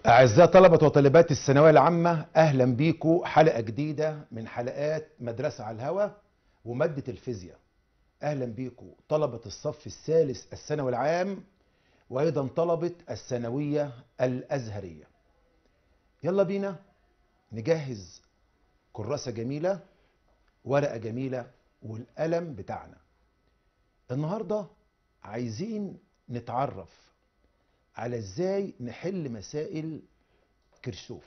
أعزائي طلبة وطالبات الثانوية العامة أهلا بيكم حلقة جديدة من حلقات مدرسة على الهوا ومادة الفيزياء أهلا بيكم طلبة الصف الثالث الثانوي العام وأيضا طلبة الثانوية الأزهرية يلا بينا نجهز كراسة جميلة ورقة جميلة والقلم بتاعنا النهاردة عايزين نتعرف على ازاي نحل مسائل كرشوف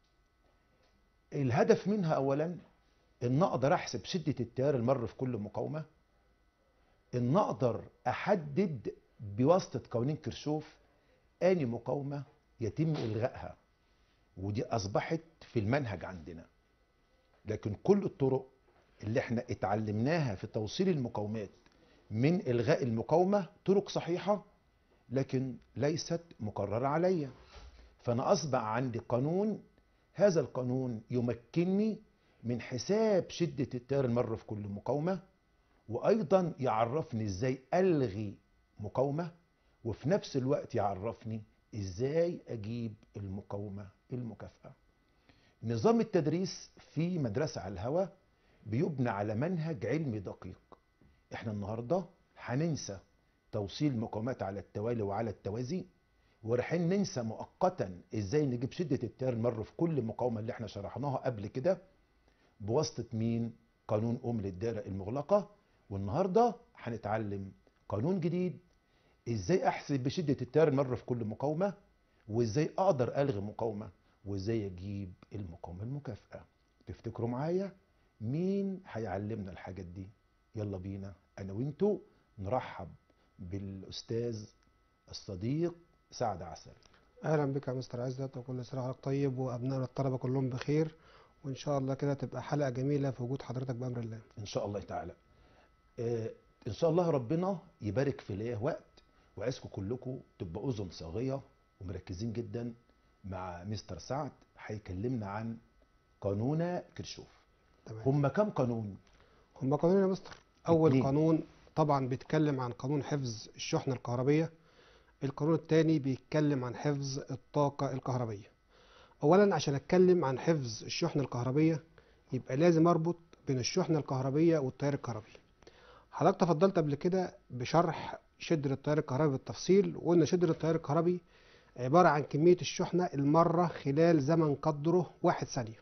الهدف منها اولا ان اقدر احسب شدة التيار المر في كل مقاومة ان اقدر احدد بواسطة قوانين كرشوف اني مقاومة يتم الغائها ودي اصبحت في المنهج عندنا لكن كل الطرق اللي احنا اتعلمناها في توصيل المقاومات من الغاء المقاومة طرق صحيحة لكن ليست مقررة عليا فأنا أصبح عندي قانون هذا القانون يمكنني من حساب شدة التيار المر في كل مقاومة وأيضا يعرفني إزاي ألغي مقاومة وفي نفس الوقت يعرفني إزاي أجيب المقاومة المكافئة نظام التدريس في مدرسة على الهواء بيبنى على منهج علمي دقيق احنا النهاردة هننسى توصيل مقاومات على التوالي وعلى التوازي ورايحين ننسى مؤقتا ازاي نجيب شده التيار المر في كل مقاومه اللي احنا شرحناها قبل كده بواسطه مين قانون اوم للدائره المغلقه والنهارده هنتعلم قانون جديد ازاي احسب بشده التيار المر في كل مقاومه وازاي اقدر الغي مقاومه وازاي اجيب المقاومه المكافئه تفتكروا معايا مين هيعلمنا الحاجات دي يلا بينا انا وانتوا نرحب بالاستاذ الصديق سعد عسل اهلا بك يا مستر عزت وكل سنه وحضرتك طيب وابنائنا الطلبه كلهم بخير وان شاء الله كده تبقى حلقه جميله في وجود حضرتك بامر الله ان شاء الله تعالى آه ان شاء الله ربنا يبارك في ليه وقت وعايزكم كلكم تبقوا اذن صاغيه ومركزين جدا مع مستر سعد هيكلمنا عن قانون كرشوف تمام هم كم قانون هم قانون يا مستر اول اتنين. قانون طبعا بيتكلم عن قانون حفظ الشحنه الكهربيه القانون الثاني بيتكلم عن حفظ الطاقه الكهربيه اولا عشان اتكلم عن حفظ الشحنه الكهربيه يبقى لازم اربط بين الشحنه الكهربيه والتيار الكهربي حضرتك تفضلت قبل كده بشرح شده التيار الكهربي بالتفصيل وقلنا شده التيار الكهربي عباره عن كميه الشحنه المره خلال زمن قدره واحد ثانيه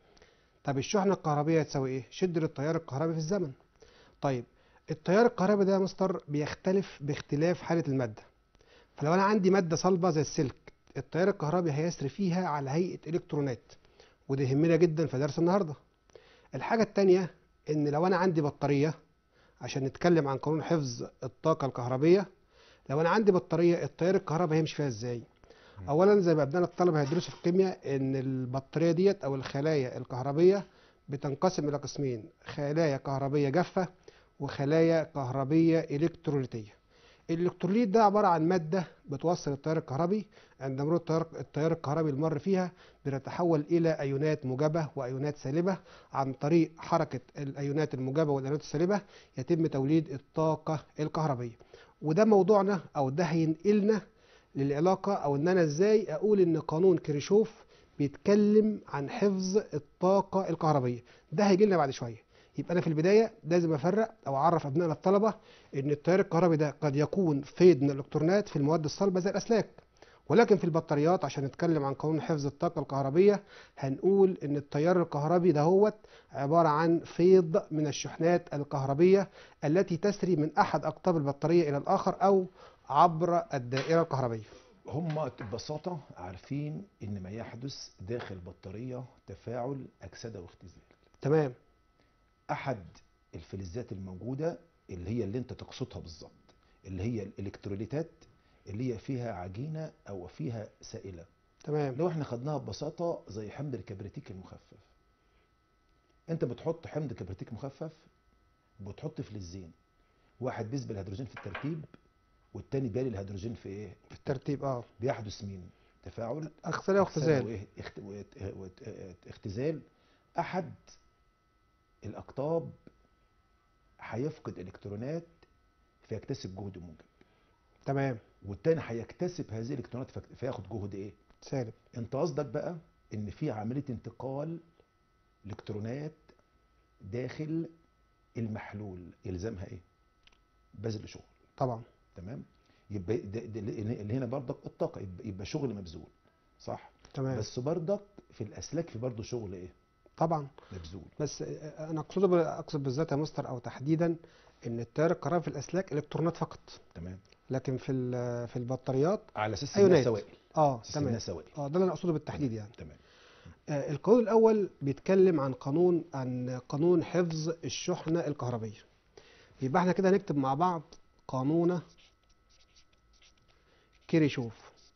طب الشحنه الكهربيه تساوي ايه شده التيار الكهربي في الزمن طيب التيار الكهربي ده يا مستر بيختلف باختلاف حالة المادة فلو أنا عندي مادة صلبة زي السلك التيار الكهربي هيسري فيها على هيئة إلكترونات وده يهمنا جدا في درس النهاردة الحاجة التانية إن لو أنا عندي بطارية عشان نتكلم عن قانون حفظ الطاقة الكهربية لو أنا عندي بطارية التيار الكهربي هيمشي فيها إزاي أولا زي ما أبنائنا الطلبة هيدرسوا في الكيمياء إن البطارية ديت أو الخلايا الكهربية بتنقسم إلى قسمين خلايا كهربية جافة وخلايا كهربية إلكتروليتية الإلكتروليت ده عبارة عن مادة بتوصل التيار الكهربي عند مرور التيار, التيار الكهربي المر فيها بتتحول إلى أيونات موجبة وأيونات سالبة عن طريق حركة الأيونات الموجبة والأيونات السالبة يتم توليد الطاقة الكهربية وده موضوعنا أو ده هينقلنا للعلاقة أو إن أنا إزاي أقول إن قانون كريشوف بيتكلم عن حفظ الطاقة الكهربية ده هيجي لنا بعد شوية يبقى انا في البدايه لازم افرق او اعرف ابنائنا الطلبه ان التيار الكهربي ده قد يكون فيض من الالكترونات في المواد الصلبه زي الاسلاك ولكن في البطاريات عشان نتكلم عن قانون حفظ الطاقه الكهربيه هنقول ان التيار الكهربي ده هو عباره عن فيض من الشحنات الكهربيه التي تسري من احد اقطاب البطاريه الى الاخر او عبر الدائره الكهربيه هم ببساطه عارفين ان ما يحدث داخل البطاريه تفاعل اكسده واختزال تمام احد الفلزات الموجوده اللي هي اللي انت تقصدها بالظبط اللي هي الالكتروليتات اللي هي فيها عجينه او فيها سائله تمام لو احنا خدناها ببساطه زي حمض الكبريتيك المخفف انت بتحط حمض كبريتيك مخفف بتحط فلزين واحد بيسبق الهيدروجين في التركيب والتاني بيالي الهيدروجين في ايه في الترتيب اه بيحدث مين تفاعل اغسله واختزال وإيه؟ اخت- وات- وات- اختزال احد الاقطاب هيفقد الكترونات فيكتسب جهد موجب تمام والتاني هيكتسب هذه الالكترونات فك- فياخد جهد ايه سالب انت قصدك بقى ان في عمليه انتقال الكترونات داخل المحلول يلزمها ايه بذل شغل طبعا تمام يبقى ده ده اللي هنا برضك الطاقه يبقى, يبقى شغل مبذول صح تمام بس برضك في الاسلاك في برضه شغل ايه طبعا مبذول بس آه، انا اقصد اقصد بالذات يا مستر او تحديدا ان التيار الكهربي في الاسلاك الكترونات فقط تمام لكن في ال- في البطاريات على اساس أيونات. انها سوائل اه اساس انها تمام سوائل اه ده اللي انا اقصده بالتحديد يعني تمام آه القانون الاول بيتكلم عن قانون عن قانون حفظ الشحنه الكهربيه يبقى احنا كده هنكتب مع بعض قانون كيريشوف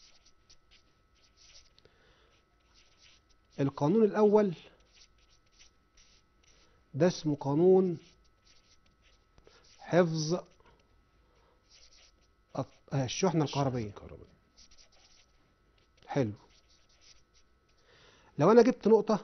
القانون الاول ده اسمه قانون حفظ الط- آه، الشحنه الكهربيه الكهربائي حلو لو انا جبت نقطة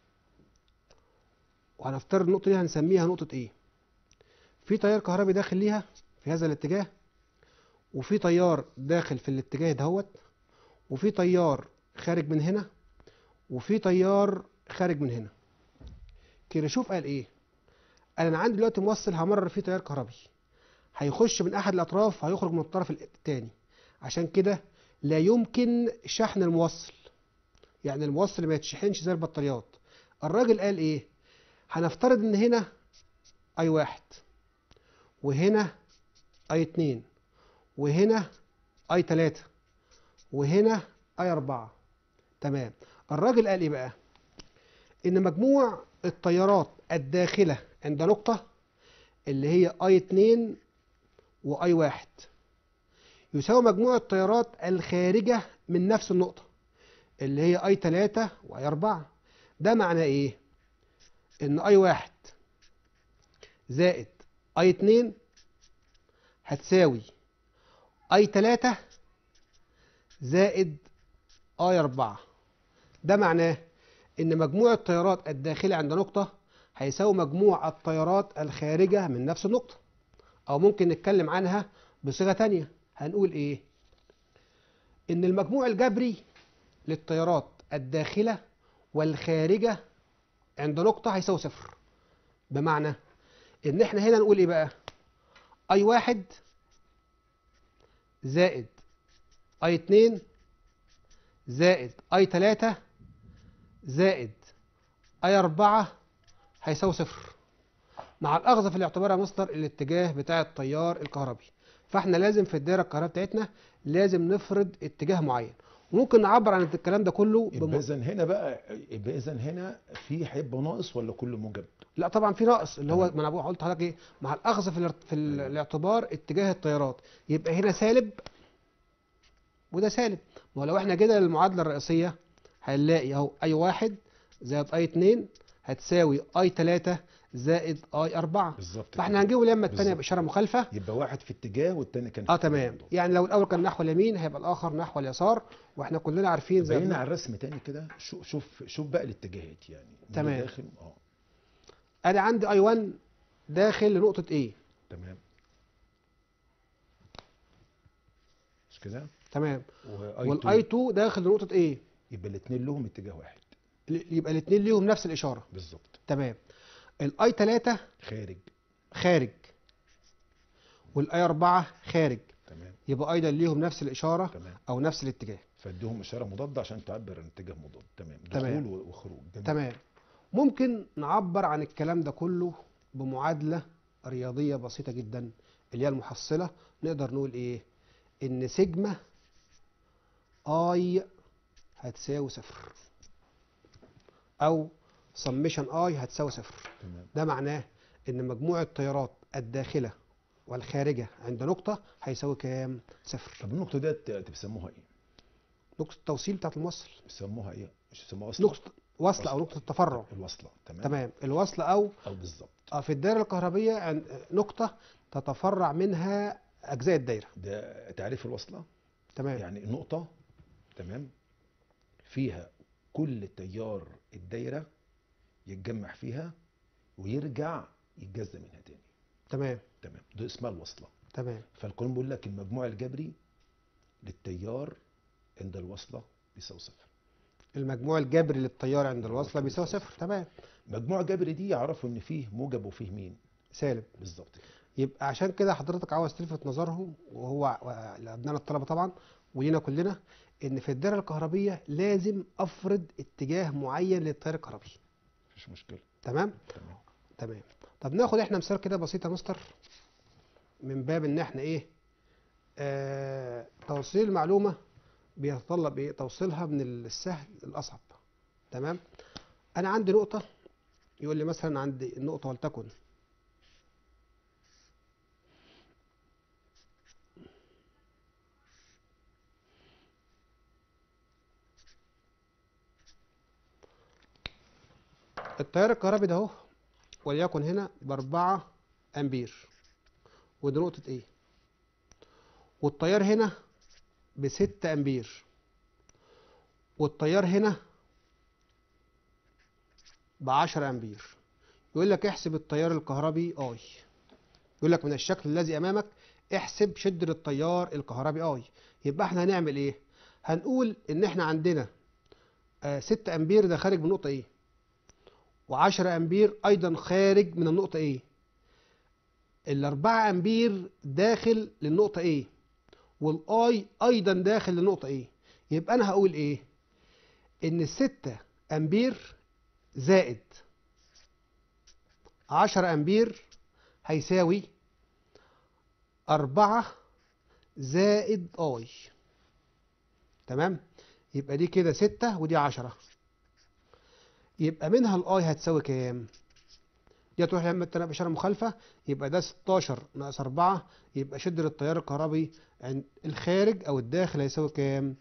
وهنفترض النقطة دي هنسميها نقطة ايه في تيار كهربي داخل ليها في هذا الاتجاه وفي تيار داخل في الاتجاه دهوت وفي تيار خارج من هنا وفي تيار خارج من هنا كيرشوف قال ايه قال انا عندي دلوقتي موصل همرر فيه تيار كهربي هيخش من احد الاطراف هيخرج من الطرف الثاني عشان كده لا يمكن شحن الموصل يعني الموصل ما يتشحنش زي البطاريات الراجل قال ايه هنفترض ان هنا اي واحد وهنا اي اتنين وهنا اي تلاتة وهنا اي اربعة تمام الراجل قال ايه بقى ان مجموع التيارات الداخلة عند نقطة اللي هي اي اتنين واي واحد يساوي مجموع التيارات الخارجة من نفس النقطة اللي هي اي 3 واي 4 ده معناه ايه ان اي 1 زائد اي 2 هتساوي اي 3 زائد اي 4 ده معناه ان مجموع التيارات الداخلة عند نقطة هيساوي مجموع التيارات الخارجة من نفس النقطة او ممكن نتكلم عنها بصيغة تانية هنقول ايه ان المجموع الجبري للتيارات الداخلة والخارجة عند نقطة هيساوي صفر بمعنى ان احنا هنا نقول ايه بقى اي واحد زائد اي اتنين زائد اي تلاتة زائد اي اربعة هيساوي صفر مع الاخذ في الاعتبار يا مصدر الاتجاه بتاع التيار الكهربي فاحنا لازم في الدائره الكهربائيه بتاعتنا لازم نفرض اتجاه معين وممكن نعبر عن الكلام ده كله يبقى بم... اذا هنا بقى يبقى اذا هنا في هيبقى ناقص ولا كله موجب؟ لا طبعا في ناقص اللي هو تمام. ما انا بقول- قلت لحضرتك ايه مع الاخذ في, الارت- في ال- أيوة. الاعتبار اتجاه التيارات يبقى هنا سالب وده سالب ما هو لو احنا جينا للمعادله الرئيسيه هنلاقي اهو اي واحد زائد اي اتنين هتساوي اي تلاتة زائد اي اربعة بالظبط فاحنا كده. هنجيبه لما الثانيه بالظبط. باشاره مخالفه يبقى واحد في اتجاه والتاني كان في اه اتجاه تمام برضه. يعني لو الاول كان نحو اليمين هيبقى الاخر نحو اليسار واحنا كلنا عارفين زي بينا ما على الرسم تاني كده شوف شوف شوف بقى الاتجاهات يعني مين تمام. داخل اه انا عندي اي 1 داخل لنقطه ايه تمام مش كده؟ تمام واي والاي 2 داخل لنقطه ايه يبقى الاثنين لهم اتجاه واحد ل- يبقى الاثنين ليهم نفس الاشاره بالظبط تمام الاي 3 خارج خارج والاي 4 خارج تمام يبقى ايضا ليهم نفس الاشاره تمام او نفس الاتجاه فاديهم اشاره مضاده عشان تعبر عن اتجاه مضاد تمام تمام. دخول وخروج جميل. تمام ممكن نعبر عن الكلام ده كله بمعادله رياضيه بسيطه جدا اللي هي المحصله نقدر نقول ايه ان سيجما اي هتساوي صفر او سميشن اي هتساوي صفر تمام ده معناه ان مجموع التيارات الداخله والخارجه عند نقطه هيساوي كام صفر طب النقطه ديت بيسموها ايه؟ نقطه التوصيل بتاعت الموصل بيسموها ايه؟ مش بيسموها وصله؟ نقطه وصل او نقطه التفرع الوصله تمام تمام الوصل او او بالظبط آه، في الدائره الكهربيه عن- نقطه تتفرع منها اجزاء الدايره ده تعريف الوصله تمام يعني نقطه تمام فيها كل تيار الدايره يتجمع فيها ويرجع يتجزأ منها تاني تمام تمام ده اسمها الوصله تمام فالقانون بيقول لك المجموع الجبري للتيار عند الوصله بيساوي صفر المجموع الجبري للتيار عند الوصلة الوصلة بيساوي بيساوي صفر تمام مجموع جبري دي يعرفوا ان فيه موجب وفيه مين سالب بالظبط كده يبقى عشان كده حضرتك عاوز تلفت نظرهم وهو لابنائنا الطلبه طبعا ولينا كلنا ان في الدائره الكهربيه لازم افرض اتجاه معين للتيار الكهربي مفيش مشكله تمام تمام تمام طب ناخد احنا مثال كده بسيط يا مستر من باب ان احنا ايه آه توصيل المعلومه بيتطلب ايه توصيلها من السهل للاصعب تمام انا عندي نقطه يقول لي مثلا عندي النقطه ولتكن التيار الكهربي ده اهو وليكن هنا بأربعة أمبير ودي نقطة إيه؟ والتيار هنا بستة أمبير والتيار هنا بعشرة أمبير يقول لك احسب التيار الكهربي اي يقول لك من الشكل الذي أمامك احسب شدة التيار الكهربي اي يبقى احنا هنعمل ايه؟ هنقول ان احنا عندنا آه ستة أمبير ده خارج من نقطة ايه؟ و10 امبير ايضا خارج من النقطه ايه الأربعة امبير داخل للنقطه ايه والاي ايضا داخل للنقطه ايه يبقى انا هقول ايه ان الستة امبير زائد 10 امبير هيساوي أربعة زائد اي تمام يبقى دي كده ستة ودي عشرة يبقى منها الاي هتساوي كام دي هتروح لما تنقل اشاره مخالفه يبقى ده 16 ناقص 4 يبقى شده التيار الكهربي عند الخارج او الداخل هيساوي كام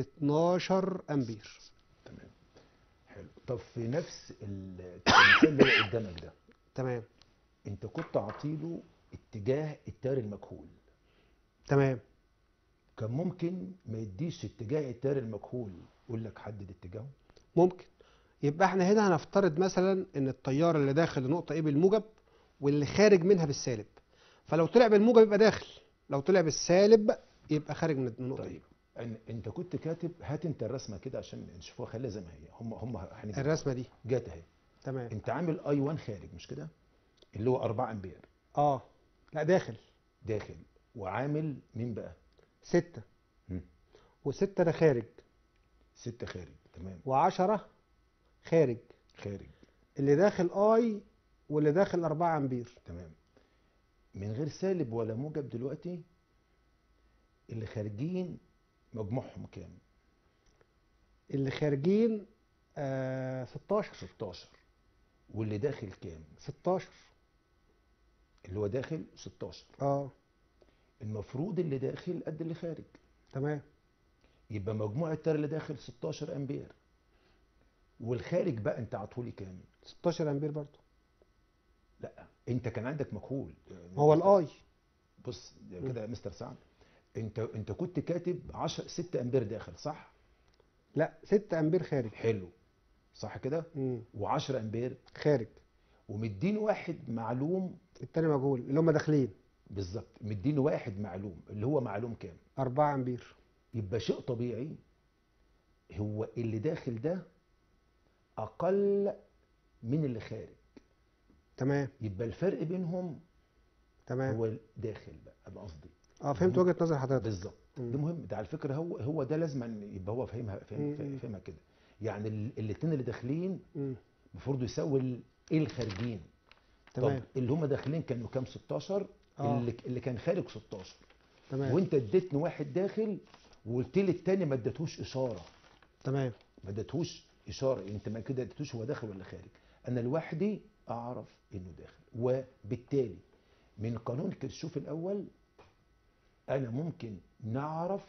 12 امبير تمام حلو طب في نفس ال- المثال اللي هو قدامك ده تمام انت كنت عاطيله اتجاه التيار المجهول تمام كان ممكن ما يديش اتجاه التيار المجهول يقول لك حدد اتجاهه ممكن يبقى احنا هنا هنفترض مثلا ان التيار اللي داخل لنقطه ايه بالموجب واللي خارج منها بالسالب فلو طلع بالموجب يبقى داخل لو طلع بالسالب يبقى خارج من النقطه طيب دي أن- انت كنت كاتب هات انت الرسمه كده عشان نشوفوها خليها زي ما هي هم هم هنجيب الرسمه دي جات اهي تمام انت عامل اي 1 خارج مش كده اللي هو 4 امبير اه لا داخل داخل وعامل مين بقى ستة مم. وستة ده خارج 6 خارج تمام وعشرة خارج خارج اللي داخل اي واللي داخل 4 امبير تمام من غير سالب ولا موجب دلوقتي اللي خارجين مجموعهم كام اللي خارجين آه 16 16 واللي داخل كام 16 اللي هو داخل 16 اه المفروض اللي داخل قد اللي خارج تمام يبقى مجموع التيار اللي داخل 16 امبير والخارج بقى انت عطولي كام 16 امبير برضه لا انت كان عندك مجهول ما هو الاي بص كده يا مستر سعد انت انت كنت كاتب 10 6 امبير داخل صح لا 6 امبير خارج حلو صح كده امم و10 امبير خارج ومديني واحد معلوم التاني مجهول اللي هم داخلين بالظبط مديني واحد معلوم اللي هو معلوم كام 4 امبير يبقى شيء طبيعي هو اللي داخل ده اقل من اللي خارج تمام يبقى الفرق بينهم تمام هو داخل بقى ابقى قصدي اه فهمت وجهة نظر حضرتك بالظبط مم. ده مهم ده على فكره هو هو ده لازم أن يبقى هو فاهمها فاهم مم. فاهمها كده يعني الاثنين اللي داخلين مم. المفروض يساوي ال- ايه الخارجين تمام طب اللي هم داخلين كانوا كام 16 آه. اللي اللي كان خارج 16 تمام وانت اديتني واحد داخل وقلت لي التاني ما اديتهوش اشاره تمام ما اديتهوش اشاره انت ما كده اديتهوش هو داخل ولا خارج انا لوحدي اعرف انه داخل وبالتالي من قانون كرشوف الاول انا ممكن نعرف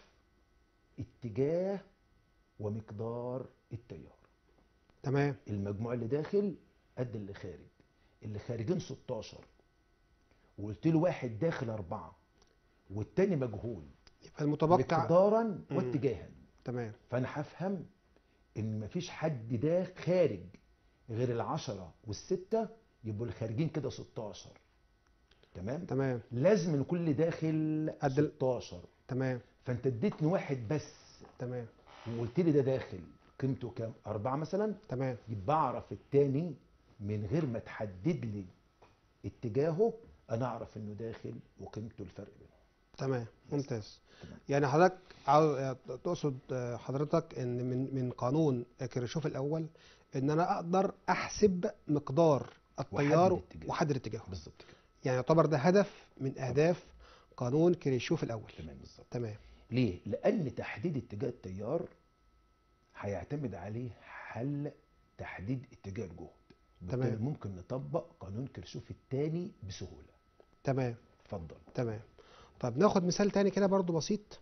اتجاه ومقدار التيار تمام المجموع اللي داخل قد اللي خارج اللي خارجين 16 وقلت له واحد داخل أربعة والتاني مجهول يبقى المتبقع مقدارا واتجاها تمام فأنا هفهم إن مفيش حد ده خارج غير العشرة والستة يبقوا الخارجين كده 16 تمام تمام لازم إن كل داخل قد ال- 16 تمام فأنت اديتني واحد بس تمام وقلت لي ده داخل قيمته كام أربعة مثلا تمام يبقى أعرف التاني من غير ما تحدد لي اتجاهه أنا أعرف إنه داخل وقيمته الفرق بينهم تمام ممتاز تمام. يعني حضرتك عاو- تقصد آه، حضرتك ان من من قانون كيرشوف الاول ان انا اقدر احسب مقدار التيار وأحدد اتجاهه. واحدد اتجاهه بالظبط كده يعني يعتبر ده هدف من اهداف قانون كيرشوف الاول تمام بالظبط تمام ليه؟ لأن تحديد اتجاه التيار هيعتمد عليه حل تحديد اتجاه الجهد بالتالي تمام. ممكن نطبق قانون كرشوف الثاني بسهولة تمام اتفضل تمام طب ناخد مثال تاني كده برضو بسيط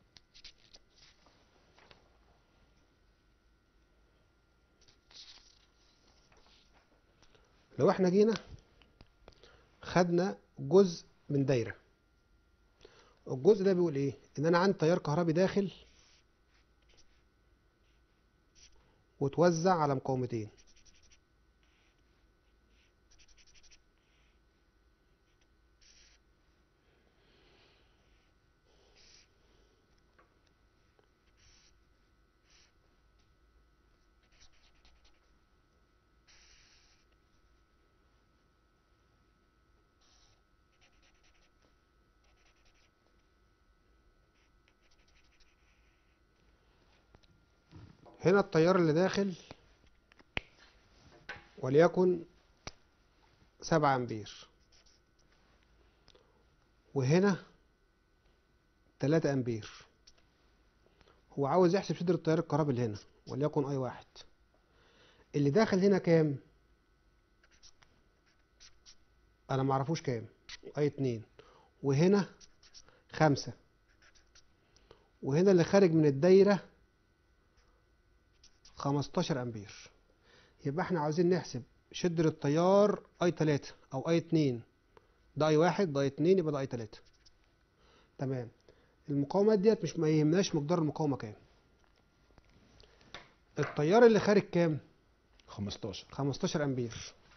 لو احنا جينا خدنا جزء من دايرة الجزء ده بيقول ايه ان انا عندي تيار كهربي داخل وتوزع على مقاومتين هنا التيار اللي داخل وليكن سبعة أمبير وهنا تلاتة أمبير هو عاوز يحسب شدة التيار الكهربي اللي هنا وليكن أي واحد اللي داخل هنا كام؟ أنا معرفوش كام أي اتنين وهنا خمسة وهنا اللي خارج من الدايرة 15 امبير يبقى احنا عاوزين نحسب شدة التيار اي 3 او اي 2 ده اي 1 ده اي 2 يبقى ده اي 3 تمام المقاومات ديت مش ما يهمناش مقدار المقاومة كام التيار اللي خارج كام 15 15 امبير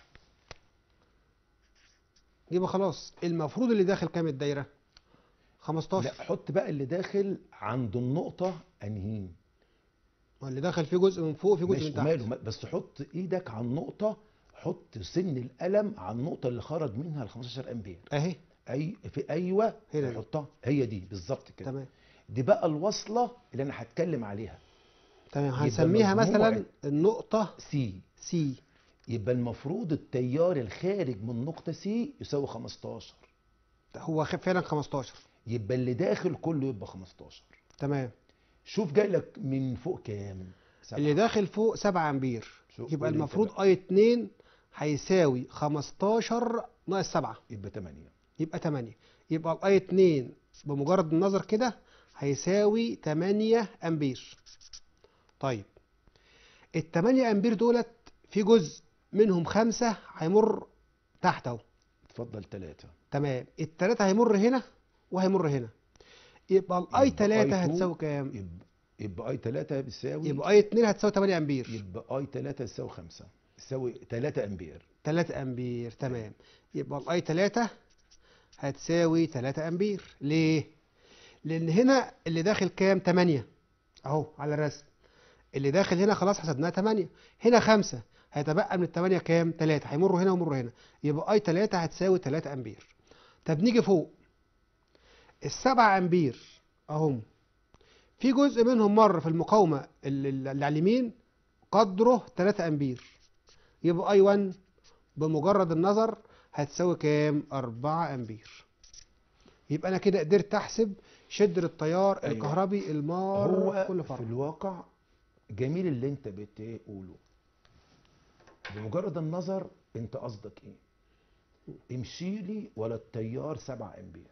يبقى خلاص المفروض اللي داخل كام الدايرة 15 لا حط بقى اللي داخل عند النقطة أنهي واللي داخل فيه جزء من فوق فيه جزء ماشي من تحت وماله ما- بس حط ايدك على النقطة حط سن القلم على النقطة اللي خرج منها ال 15 امبير اهي اي في ايوه هنا دي. حطها هي دي بالظبط كده تمام دي بقى الوصلة اللي انا هتكلم عليها تمام يبقى هنسميها مجموع مثلا النقطة سي سي يبقى المفروض التيار الخارج من نقطة سي يساوي 15 هو خ- فعلا 15 يبقى اللي داخل كله يبقى 15 تمام شوف جاي لك من فوق كام سبعة. اللي داخل فوق 7 امبير شوف يبقى قول انت المفروض بقى. اي 2 هيساوي 15 ناقص 7 يبقى 8 يبقى 8 يبقى الاي 2 بمجرد النظر كده هيساوي 8 امبير طيب ال 8 امبير دولت في جزء منهم خمسة هيمر تحت اهو اتفضل 3 تمام التلاتة هيمر هنا وهيمر هنا يبقى الاي يبقى 3 I2 هتساوي كام يبقى يبقى اي 3 بيساوي يبقى اي 2 هتساوي 8 امبير يبقى اي 3 يساوي 5 يساوي 3 امبير 3 امبير تمام يبقى الاي 3 هتساوي 3 امبير ليه لان هنا اللي داخل كام 8 اهو على الرسم اللي داخل هنا خلاص حسبناها 8 هنا 5 هيتبقى من الثمانية كام 3 هيمروا هنا ويمروا هنا يبقى اي 3 هتساوي 3 امبير طب نيجي فوق السبعة امبير اهم في جزء منهم مر في المقاومة اللي اللي على اليمين قدره 3 امبير يبقى اي 1 بمجرد النظر هتساوي كام 4 امبير يبقى انا كده قدرت احسب شدة التيار أيوة. الكهربي المار هو كل في فرع الواقع جميل اللي انت بتقوله بمجرد النظر انت قصدك ايه امشي لي ولا التيار 7 امبير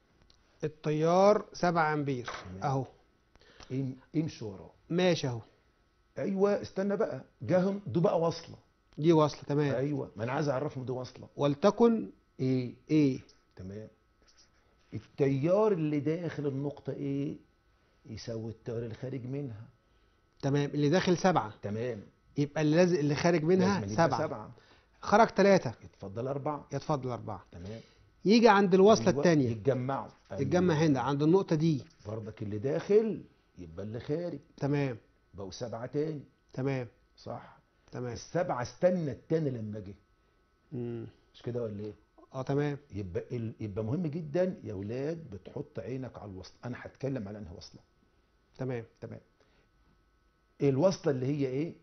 التيار 7 امبير تمام. اهو ام- امشي وراه ماشي اهو ايوه استنى بقى جاهم دي بقى واصله دي واصلة تمام ايوه ما انا عايز اعرفهم دي واصله ولتكن ايه ايه تمام التيار اللي داخل النقطه ايه يساوي التيار اللي خارج منها تمام اللي داخل سبعة تمام يبقى اللي لازق اللي خارج منها لازم يبقى سبعة سبعة خرج ثلاثة يتفضل أربعة يتفضل أربعة تمام يجي عند الوصلة أيوة، التانية يتجمعوا يتجمع أيوة. هنا عند النقطة دي برضك اللي داخل يبقى اللي خارج تمام بقوا سبعة تاني تمام صح تمام السبعة استنى التاني لما جه مم. مش كده ولا ايه اه تمام يبقى ال- يبقى مهم جدا يا ولاد بتحط عينك على الوصل انا هتكلم على انهي وصله تمام تمام الوصله اللي هي ايه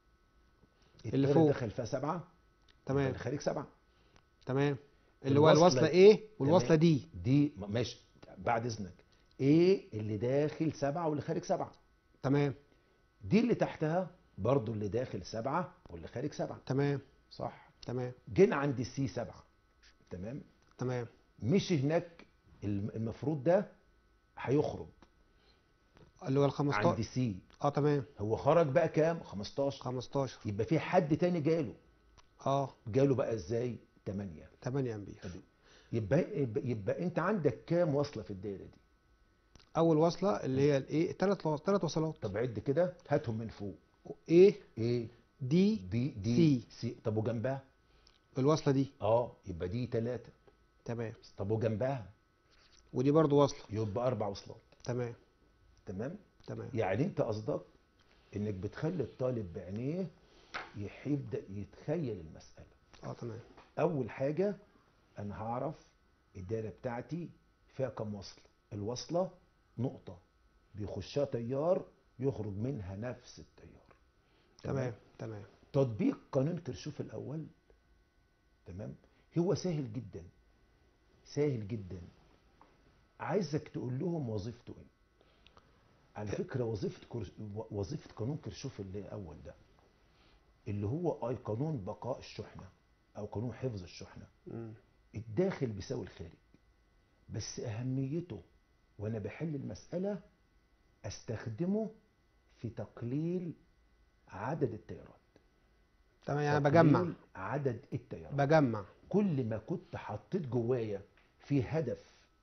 اللي التاني فوق. دخل فيها سبعه يبقى تمام اللي خارج سبعه تمام اللي هو الوصلة- الوصلة ايه والوصلة تمام. دي دي م- ماشي بعد اذنك ايه اللي داخل سبعه واللي خارج سبعه تمام دي اللي تحتها برضو اللي داخل سبعه واللي خارج سبعه تمام صح تمام جينا عند السي سبعه تمام تمام مشي هناك الم- المفروض ده هيخرج اللي هو ال عند 15 سي اه تمام هو خرج بقى كام 15 15 يبقى في حد تاني جاله اه جاله بقى ازاي 8 8 امبير يبقى يبقى, يبقى انت عندك كام وصله في الدايره دي اول وصلة اللي هي الايه ثلاث ثلاث وصلات طب عد كده هاتهم من فوق ايه ايه دي دي دي سي. سي طب وجنبها الوصلة دي اه يبقى دي ثلاثة تمام طب وجنبها ودي برضو وصلة يبقى اربع وصلات تمام تمام تمام يعني انت قصدك انك بتخلي الطالب بعينيه يح- يبدا يتخيل المساله اه تمام اول حاجه انا هعرف الدايره بتاعتي فيها كام وصل الوصله نقطه بيخشها تيار يخرج منها نفس التيار تمام تمام تطبيق قانون كرشوف الاول تمام هو سهل جدا سهل جدا عايزك تقول لهم وظيفته ايه على فكره وظيفه كرش... وظيفه قانون كرشوف اللي اول ده اللي هو اي قانون بقاء الشحنه او قانون حفظ الشحنه مم. الداخل بيساوي الخارج بس اهميته وانا بحل المساله استخدمه في تقليل عدد التيارات تمام يعني تقليل بجمع عدد التيارات بجمع كل ما كنت حطيت جوايا في هدف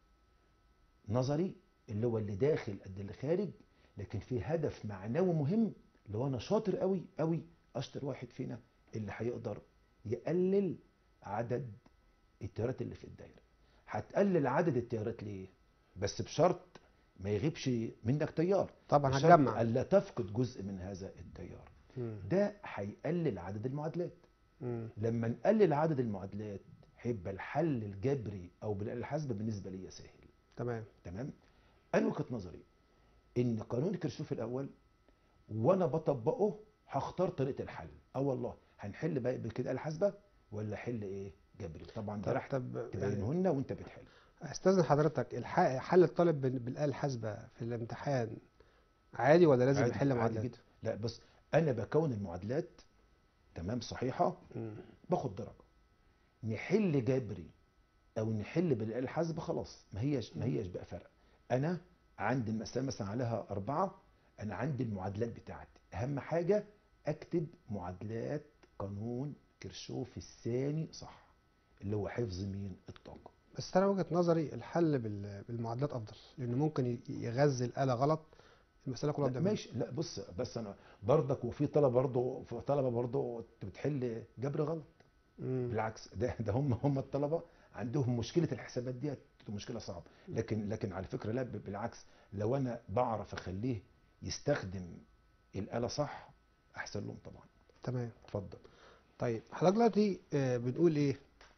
نظري اللي هو اللي داخل قد اللي خارج لكن في هدف معنوي مهم اللي هو انا شاطر قوي قوي اشطر واحد فينا اللي هيقدر يقلل عدد التيارات اللي في الدايره هتقلل عدد التيارات ليه بس بشرط ما يغيبش منك تيار طبعا بشرط هتجمع الا تفقد جزء من هذا التيار مم. ده هيقلل عدد المعادلات مم. لما نقلل عدد المعادلات هيبقى الحل الجبري او بالاله الحاسبه بالنسبه لي سهل تمام تمام انا وجهه نظري ان قانون كرشوف الاول وانا بطبقه هختار طريقه الحل اه والله هنحل بقى بكده اله حاسبه ولا حل ايه جبري طبعا ده طب راح طب يعني تبينه لنا وانت بتحل استاذن حضرتك الح- حل الطالب بال- بالاله الحاسبه في الامتحان عادي ولا لازم عادي- يحل عادي معادلات جدا لا بص انا بكون المعادلات تمام صحيحه مم. باخد درجه نحل جبري او نحل بالاله الحاسبه خلاص ما هيش ما هيش بقى فرق انا عندي المساله مثلا عليها اربعه انا عندي المعادلات بتاعتي اهم حاجه اكتب معادلات قانون كرشوف الثاني صح اللي هو حفظ مين الطاقه بس انا وجهه نظري الحل بال- بالمعادلات افضل لان ممكن ي- يغذي الاله غلط المساله كلها لا قدام ماشي لا بص بس انا برضك وفي طلبه برضه في طلبه برضه بتحل جبر غلط مم. بالعكس ده ده هم هم الطلبه عندهم مشكله الحسابات ديت مشكله صعبه لكن لكن على فكره لا بالعكس لو انا بعرف اخليه يستخدم الاله صح احسن لهم طبعا تمام اتفضل طيب حضرتك دلوقتي آه، بنقول ايه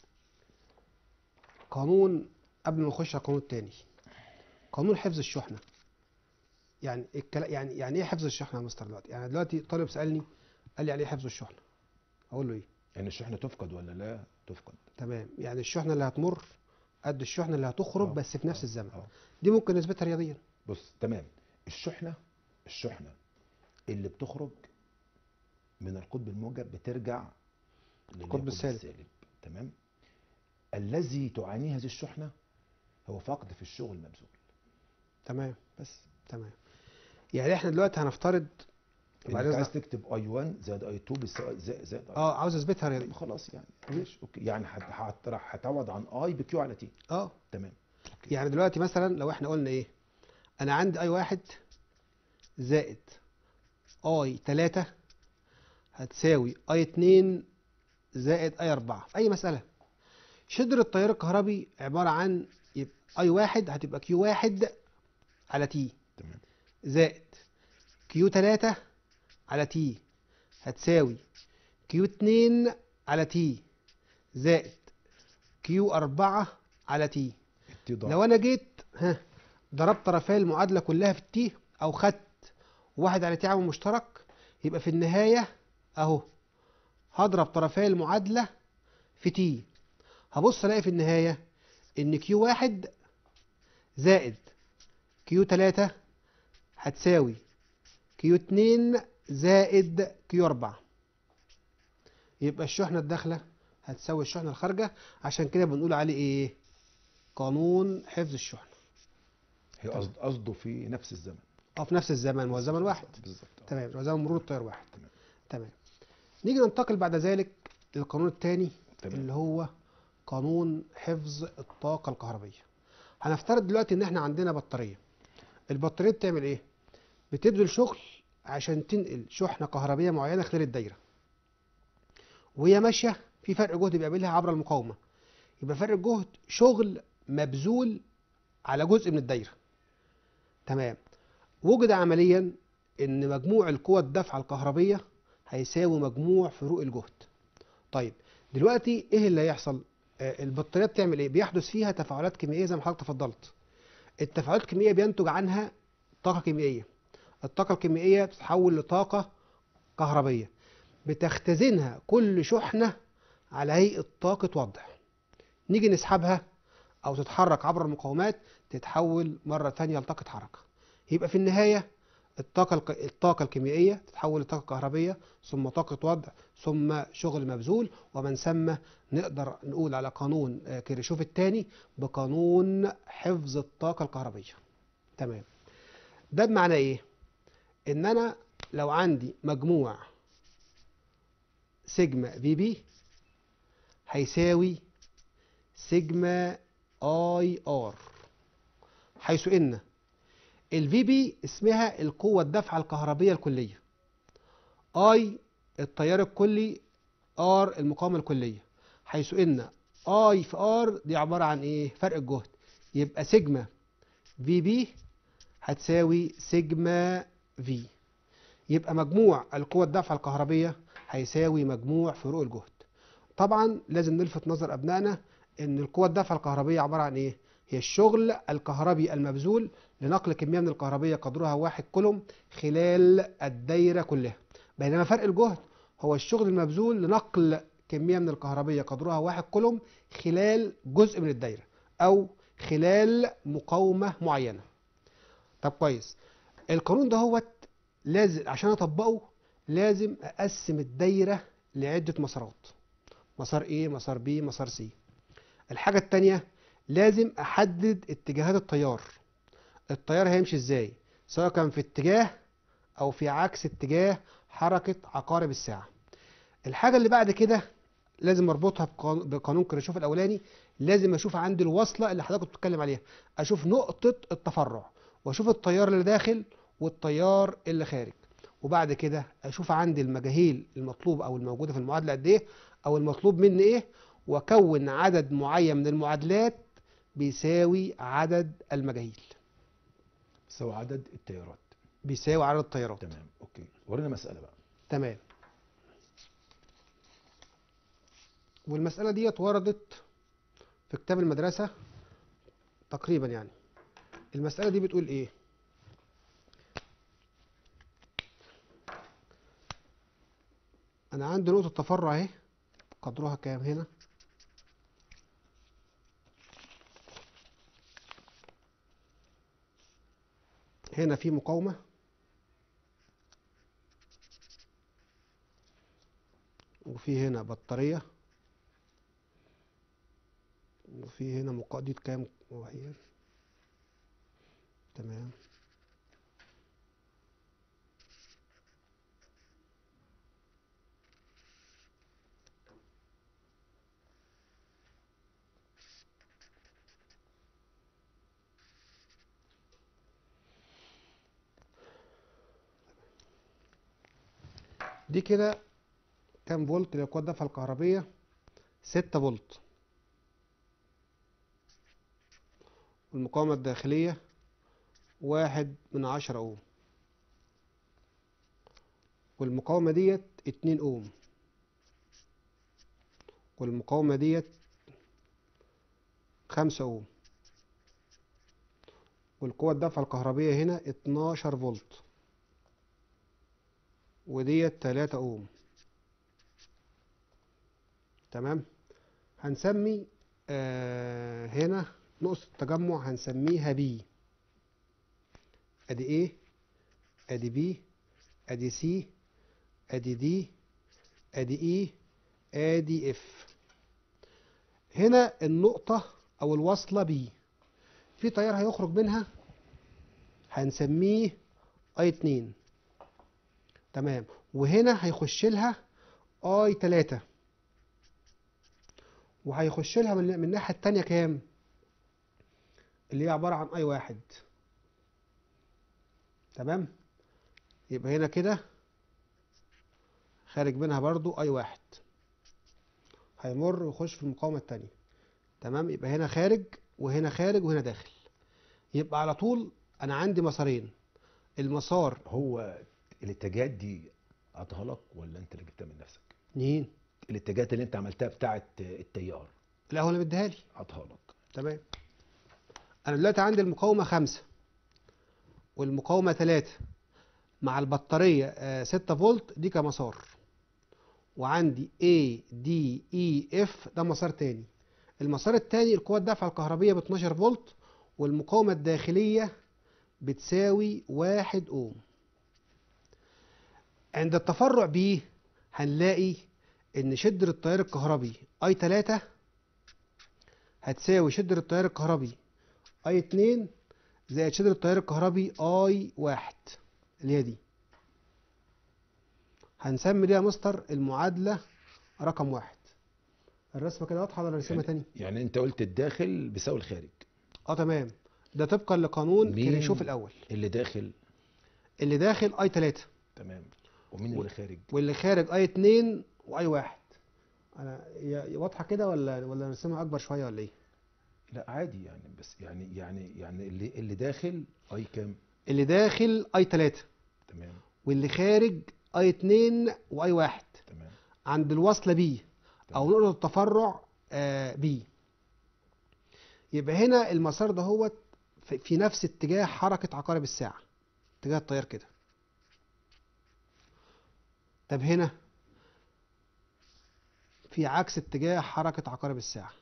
قانون قبل ما نخش على القانون التاني قانون حفظ الشحنه يعني الكلا يعني يعني ايه حفظ الشحنه يا مستر دلوقتي يعني دلوقتي طالب سالني قال لي يعني ايه حفظ الشحنه اقول له ايه يعني الشحنه تفقد ولا لا تفقد تمام يعني الشحنه اللي هتمر قد الشحنه اللي هتخرج آه، بس في نفس آه، الزمن آه. دي ممكن نثبتها رياضيا بص تمام الشحنه الشحنه اللي بتخرج من القطب الموجب بترجع للقطب السالب. تمام الذي تعانيه هذه الشحنه هو فقد في الشغل مبذول تمام بس تمام يعني احنا دلوقتي هنفترض بعد انك إذنك- عايز تكتب اي 1 زائد اي 2 بيساوي زائد زائد I. اه عاوز اثبتها رياضيا خلاص يعني ماشي اوكي يعني هت- هت- راح هتعوض عن اي بكيو على تي اه تمام أوكي. يعني دلوقتي مثلا لو احنا قلنا ايه انا عندي اي واحد زائد اي 3 هتساوي اي 2 زائد اي 4 في اي مسألة شدر التيار الكهربي عبارة عن يبقى اي واحد هتبقى كيو واحد على تي تمام زائد كيو 3 على تي هتساوي كيو 2 على تي زائد كيو 4 على تي اتضاع لو انا جيت ها ضربت طرفي المعادله كلها في التي او خدت واحد على تي عامل مشترك يبقى في النهايه اهو هضرب طرفي المعادله في تي هبص الاقي في النهايه ان كيو واحد زائد كيو 3 هتساوي كيو 2 زائد كيو 4 يبقى الشحنه الداخله هتساوي الشحنه الخارجه عشان كده بنقول عليه ايه قانون حفظ الشحنه هي قصد- قصده في نفس الزمن اه في نفس الزمن والزمن واحد بالظبط آه. تمام وزمن مرور التيار واحد تمام. تمام نيجي ننتقل بعد ذلك للقانون الثاني تمام. اللي هو قانون حفظ الطاقة الكهربية هنفترض دلوقتي ان احنا عندنا بطارية البطارية بتعمل ايه بتبذل شغل عشان تنقل شحنة كهربية معينة خلال الدايرة وهي ماشية في فرق جهد بيقابلها عبر المقاومة يبقى فرق الجهد شغل مبذول على جزء من الدايرة تمام وجد عمليا ان مجموع القوى الدفعة الكهربية هيساوي مجموع فروق الجهد طيب دلوقتي ايه اللي هيحصل آه، البطارية بتعمل ايه بيحدث فيها تفاعلات كيميائية زي ما حضرتك تفضلت التفاعلات الكيميائية بينتج عنها طاقة كيميائية الطاقة الكيميائية بتتحول لطاقة كهربية بتختزنها كل شحنة على هيئة طاقة وضع نيجي نسحبها أو تتحرك عبر المقاومات تتحول مرة تانية لطاقة حركة يبقى في النهاية الطاقة الك- الطاقة الكيميائية تتحول لطاقة كهربية ثم طاقة وضع ثم شغل مبذول ومن ثم نقدر نقول على قانون آه، كيرشوف الثاني بقانون حفظ الطاقة الكهربية تمام ده بمعنى ايه ان انا لو عندي مجموع سيجما في بي هيساوي سيجما اي ار حيث ان الفي بي اسمها القوة الدفعة الكهربية الكلية اي التيار الكلي ار المقاومة الكلية حيث ان اي في ار دي عبارة عن ايه فرق الجهد يبقى سيجما في بي هتساوي سيجما في يبقى مجموع القوى الدفعة الكهربية هيساوي مجموع فروق الجهد طبعا لازم نلفت نظر أبنائنا إن القوى الدفعة الكهربية عبارة عن إيه؟ هي الشغل الكهربي المبذول لنقل كمية من الكهربية قدرها واحد كولوم خلال الدايرة كلها بينما فرق الجهد هو الشغل المبذول لنقل كمية من الكهربية قدرها واحد كولوم خلال جزء من الدايرة أو خلال مقاومة معينة طب كويس القانون ده هو لازم عشان اطبقه لازم اقسم الدايره لعده مسارات مسار A مسار B مسار C الحاجه التانية لازم احدد اتجاهات التيار التيار هيمشي ازاي سواء كان في اتجاه او في عكس اتجاه حركه عقارب الساعه الحاجه اللي بعد كده لازم اربطها بقانون- بقانون كيرشوف الاولاني لازم اشوف عندي الوصله اللي حضرتك كنت بتتكلم عليها اشوف نقطه التفرع واشوف التيار اللي داخل والتيار اللي خارج وبعد كده اشوف عندي المجاهيل المطلوبه او الموجوده في المعادله قد ايه او المطلوب مني ايه واكون عدد معين من المعادلات بيساوي عدد المجاهيل سوى عدد التيارات بيساوي عدد التيارات تمام اوكي ورينا مسألة بقى تمام والمسألة ديت وردت في كتاب المدرسة تقريبا يعني المسألة دي بتقول ايه انا عندي نقطة تفرع اهي قدرها كام هنا هنا في مقاومة وفي هنا بطارية وفي هنا مقادير كام وهي تمام دي كده كام فولت للقوة الدفعة الكهربية ستة فولت والمقاومة الداخلية واحد من عشرة أوم والمقاومة ديت 2 اوم والمقاومة ديت 5 اوم والقوة الدفع الكهربية هنا 12 فولت وديت 3 اوم تمام هنسمي آه هنا نقطة التجمع هنسميها بي ادي ايه ادي بي ادي سي ادي دي ادي اي ادي اف هنا النقطة او الوصلة بي في تيار هيخرج منها هنسميه اي 2 تمام وهنا هيخش لها اي 3 وهيخش لها من من الناحية التانية كام اللي هي عبارة عن اي واحد تمام يبقى هنا كده خارج منها برضو اي واحد هيمر ويخش في المقاومة التانية تمام يبقى هنا خارج وهنا خارج وهنا داخل يبقى على طول انا عندي مسارين المسار هو الاتجاهات دي عطاها لك ولا انت اللي جبتها من نفسك منين الاتجاهات اللي انت عملتها بتاعه التيار لا هو اللي مديها لي عطاها لك تمام انا دلوقتي عندي المقاومة خمسة والمقاومة تلاتة مع البطارية آه، ستة فولت دي كمسار وعندي A D E F ده مسار تاني المسار التاني القوة الدافعة الكهربية ب 12 فولت والمقاومة الداخلية بتساوي واحد اوم عند التفرع B هنلاقي ان شدة التيار الكهربي اي 3 هتساوي شدة التيار الكهربي اي 2 زائد شدة التيار الكهربي اي 1 اللي هي دي هنسمي دي يا مستر المعادلة رقم واحد الرسمة كده واضحة ولا نرسمها تاني؟ يعني انت قلت الداخل بيساوي الخارج اه تمام ده طبقا لقانون مين؟ كيرشوف الاول اللي داخل اللي داخل اي 3 تمام ومين و- اللي خارج واللي خارج اي 2 واي 1 انا هي واضحه كده ولا ولا نرسمها اكبر شويه ولا ايه لا عادي يعني بس يعني يعني يعني اللي اللي داخل اي كام اللي داخل اي 3 تمام واللي خارج اي 2 واي 1 تمام عند الوصله بي او تمام. نقطه التفرع آه بي يبقى هنا المسار ده هو في- في نفس اتجاه حركه عقارب الساعه اتجاه التيار كده طب هنا في عكس اتجاه حركه عقارب الساعه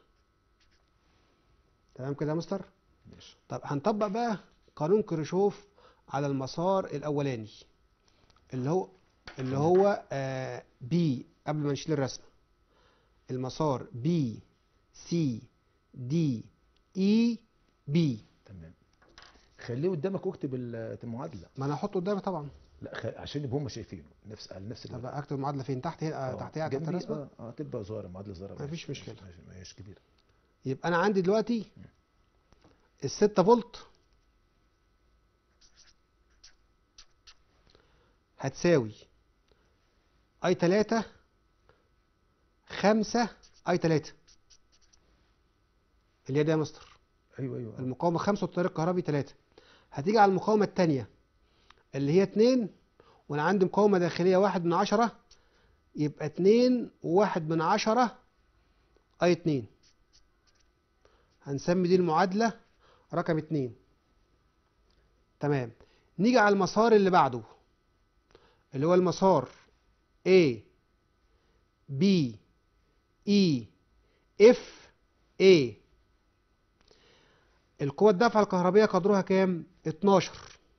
تمام كده يا مستر ماشي طب هنطبق بقى قانون كيرشوف على المسار الاولاني اللي هو اللي هو آه بي قبل ما نشيل الرسمه المسار بي سي دي اي بي تمام خليه قدامك واكتب ال- المعادله ما انا هحطه قدامي طبعا لا خ... عشان يبقوا هم شايفينه نفس على نفس طب الوقت. اكتب المعادله فين تحت هنا آه آه، تحتها تحت جنبي، الرسمه اه اه تبقى صغيره معادله صغيره مفيش ماشي، مشكلة. ماشي ماشي كبيره يبقى انا عندي دلوقتي الستة فولت هتساوي اي تلاتة خمسة اي تلاتة اللي هي ده يا مستر ايوه ايوه آه. المقاومة خمسة والتيار الكهربي تلاتة هتيجي على المقاومة التانية اللي هي اتنين وانا عندي مقاومة داخلية واحد من عشرة يبقى اتنين وواحد من عشرة اي اتنين هنسمي دي المعادلة رقم اتنين تمام نيجي على المسار اللي بعده اللي هو المسار A B E F A القوة الدافعة الكهربية قدرها كام؟ 12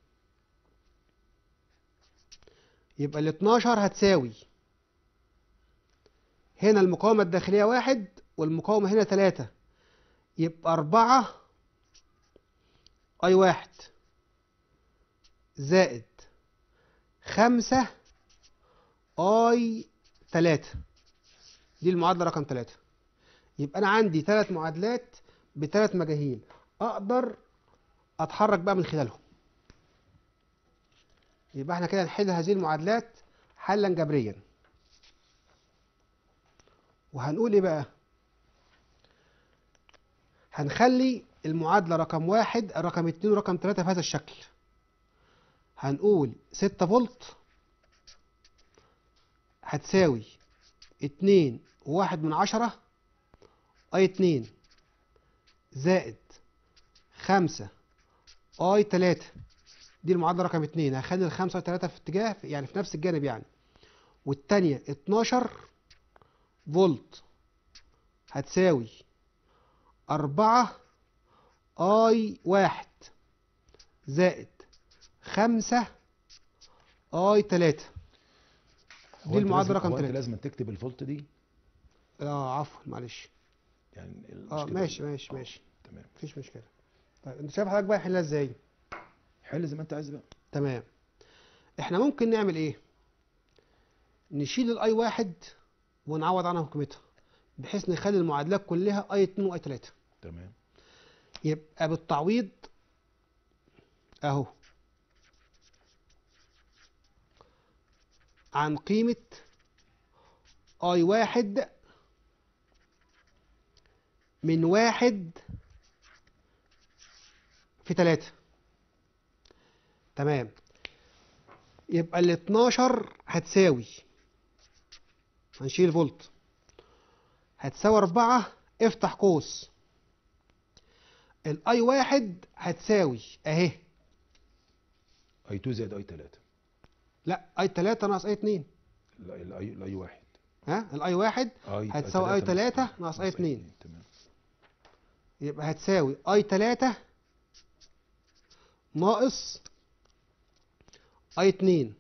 يبقى ال 12 هتساوي هنا المقاومة الداخلية واحد والمقاومة هنا تلاتة يبقى أربعة أي واحد زائد خمسة أي تلاتة دي المعادلة رقم تلاتة يبقى أنا عندي تلات معادلات بتلات مجاهيل أقدر أتحرك بقى من خلالهم يبقى احنا كده نحل هذه المعادلات حلا جبريا وهنقول ايه بقى هنخلي المعادلة رقم واحد رقم اتنين ورقم تلاتة في هذا الشكل هنقول ستة فولت هتساوي اتنين وواحد من عشرة اي اتنين زائد خمسة اي تلاتة دي المعادلة رقم اتنين هخلي الخمسة وتلاتة في اتجاه يعني في نفس الجانب يعني والتانية اتناشر فولت هتساوي أربعة اي واحد زائد خمسة اي تلاتة هو دي أنت المعادلة لازم- رقم هو انت تلاتة. لازم تكتب الفولت دي اه عفوا معلش يعني اه المشكلة ماشي دي. ماشي آه، ماشي تمام مفيش مشكلة طيب انت شايف حضرتك بقى يحلها ازاي حل زي ما انت عايز بقى تمام احنا ممكن نعمل ايه نشيل الاي واحد ونعوض عنها قيمتها بحيث نخلي المعادلات كلها اي 2 واي 3 تمام يبقى بالتعويض اهو عن قيمة اي واحد من واحد في تلاتة تمام يبقى ال 12 هتساوي هنشيل فولت هتساوي أربعة افتح قوس الاي واحد هتساوي اهي اي 2 زائد اي 3 لا اي 3 ناقص اي 2 الاي الاي 1 ها الاي واحد اي هتساوي اي 3 ناقص اي 2 تمام يبقى هتساوي اي 3 ناقص اي 2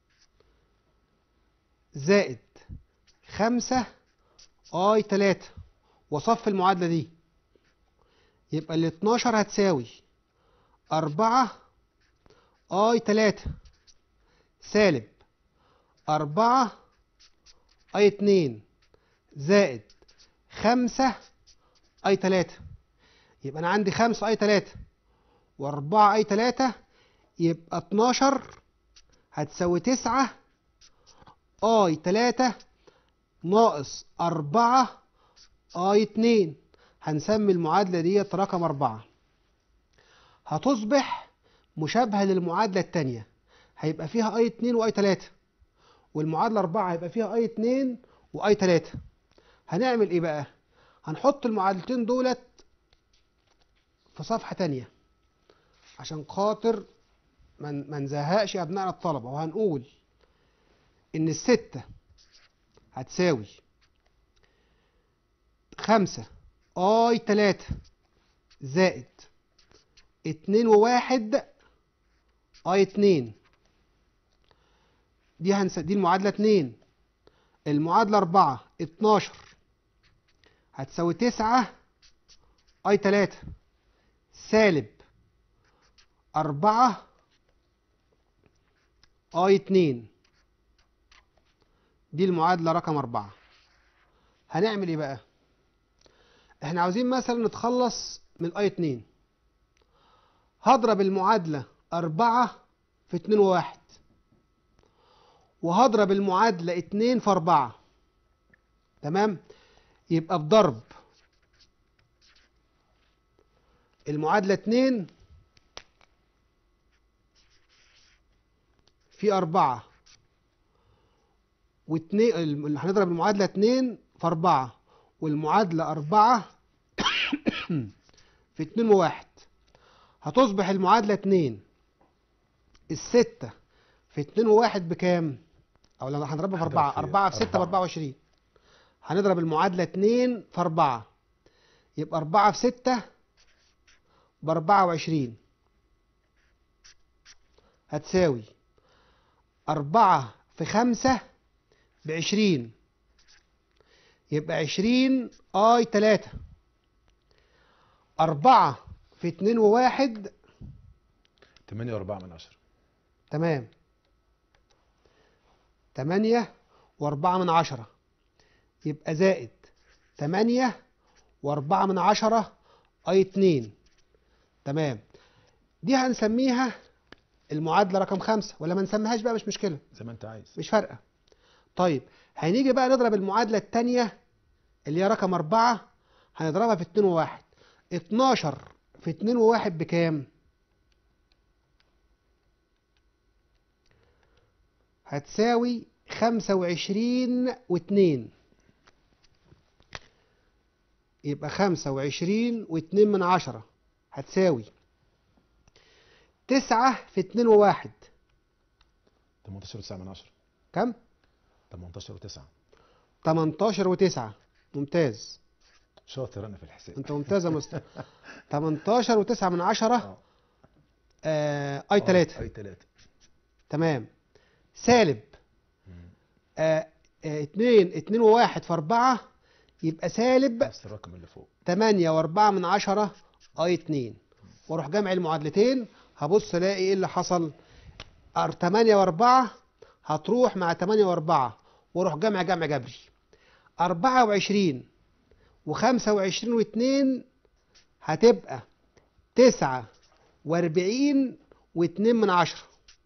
زائد 5 اي 3 وصف المعادلة دي يبقى ال 12 هتساوي 4 اي 3 سالب 4 اي 2 زائد 5 اي 3 يبقى انا عندي 5 اي 3 و4 اي 3 يبقى 12 هتساوي 9 اي 3 ناقص 4 اي 2 هنسمي المعادلة ديت رقم 4 هتصبح مشابهة للمعادلة التانية هيبقى فيها اي 2 واي 3 والمعادلة 4 هيبقى فيها اي 2 واي 3 هنعمل ايه بقى هنحط المعادلتين دولت في صفحة تانية عشان خاطر من ما نزهقش أبنائنا الطلبة وهنقول إن الستة هتساوي خمسة آي تلاتة زائد اتنين وواحد آي اتنين دي هنس دي المعادلة اتنين المعادلة أربعة اتناشر هتساوي تسعة أي تلاتة سالب أربعة أي اتنين دي المعادلة رقم أربعة هنعمل إيه بقى؟ إحنا عاوزين مثلا نتخلص من أي اتنين هضرب المعادلة أربعة في اتنين وواحد وهضرب المعادلة اتنين في أربعة تمام؟ يبقى بضرب المعادلة اتنين في أربعة واتنين ال- هنضرب المعادلة اتنين في أربعة والمعادلة أربعة في اتنين وواحد هتصبح المعادلة اتنين الستة في اتنين وواحد بكام؟ أو لما هنضربها في هضرب أربعة في أربعة في ستة أربعة. بأربعة وعشرين هنضرب المعادلة اتنين في أربعة يبقى أربعة في ستة بأربعة وعشرين هتساوي أربعة في خمسة بعشرين يبقى عشرين آي تلاتة أربعة في اتنين وواحد 8 4 من 10 تمام تمانية وأربعة من عشرة يبقى زائد تمانية وأربعة من عشرة أي اتنين تمام دي هنسميها المعادلة رقم خمسة ولا ما نسميهاش بقى مش مشكلة زي ما انت عايز مش فارقة طيب هنيجي بقى نضرب المعادلة التانية اللي هي رقم أربعة هنضربها في اتنين وواحد اتناشر في اتنين وواحد بكام؟ هتساوي خمسة وعشرين واتنين يبقى خمسة وعشرين واتنين من عشرة هتساوي تسعة في اتنين وواحد 18 و9 من 10 كم؟ 18 و9 تمنتاشر وتسعة ممتاز شاطر انا في الحساب انت ممتاز يا مستر تمنتاشر وتسعة من عشرة اه آه اي تلاتة اي 3 تمام سالب آه آه اتنين اتنين وواحد في أربعة يبقى سالب نفس الرقم اللي فوق تمانية وأربعة من عشرة أي اتنين وأروح جمع المعادلتين هبص ألاقي إيه اللي حصل أر- تمانية وأربعة هتروح مع تمانية وأربعة وأروح جمع جمع جبري أربعة وعشرين وخمسة وعشرين واتنين هتبقى تسعة وأربعين واتنين من عشرة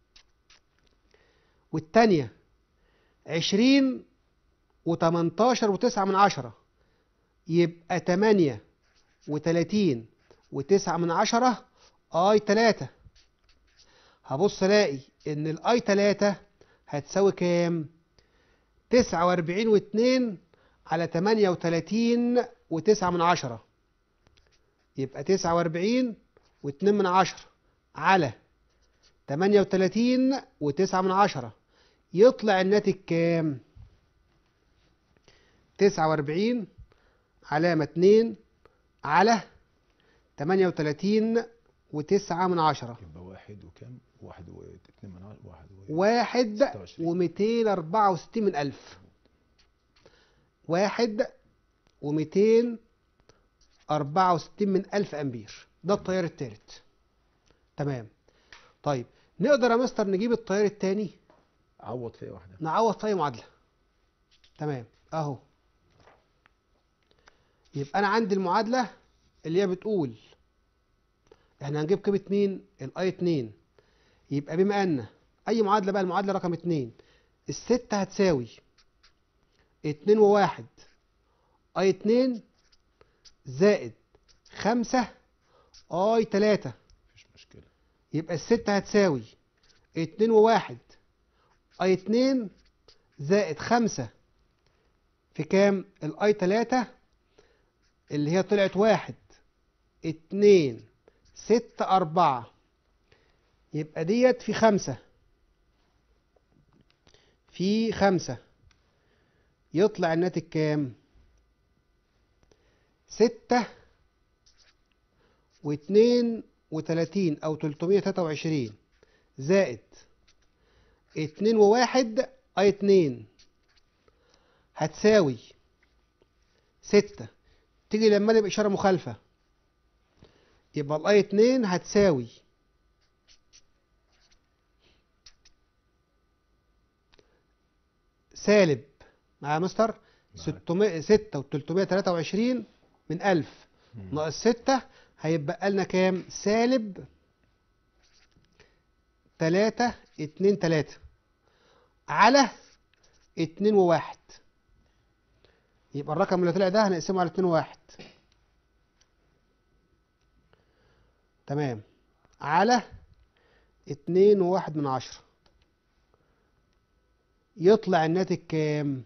والتانية عشرين وتمنتاشر وتسعة من عشرة يبقى تمانية وتلاتين وتسعة من عشرة اي تلاتة هبص الاقي ان الاي تلاتة هتساوي كام تسعة واربعين واتنين على تمانية وتلاتين وتسعة من عشرة يبقى تسعة واربعين واتنين من عشرة على تمانية وتلاتين وتسعة من عشرة يطلع الناتج كام تسعة واربعين علامة اتنين على تمانية وتلاتين وتسعة من عشرة يبقى واحد وكام؟ واحد واثنين من عشرة واحد و... واحد 26. وميتين أربعة وستين من ألف واحد وميتين أربعة وستين من ألف أمبير ده التيار التالت تمام طيب نقدر يا مستر نجيب التيار التاني عوض في واحدة نعوض في أي معادلة تمام أهو يبقى أنا عندي المعادلة اللي هي بتقول إحنا هنجيب قيمة مين؟ الأي 2 يبقى بما أن أي معادلة بقى المعادلة رقم 2 الستة هتساوي 2 وواحد أي 2 زائد 5 أي 3 مفيش مشكلة يبقى الستة هتساوي 2 وواحد اي 2 زائد 5 في كام الاي 3 اللي هي طلعت واحد اتنين ستة أربعة يبقى ديت في خمسة في خمسة يطلع الناتج كام ستة واتنين وتلاتين أو تلتمية تلاتة وعشرين زائد اتنين وواحد اي اتنين هتساوي ستة تيجي لما نبقى إشارة مخالفة يبقى الاي اتنين هتساوي سالب مع مستر ستمية ستة وتلتمية تلاتة وعشرين من ألف ناقص ستة هيبقى لنا كام سالب تلاتة اتنين تلاتة على اتنين وواحد يبقى الرقم اللي طلع ده هنقسمه على اتنين وواحد تمام على اتنين وواحد من عشرة يطلع الناتج كام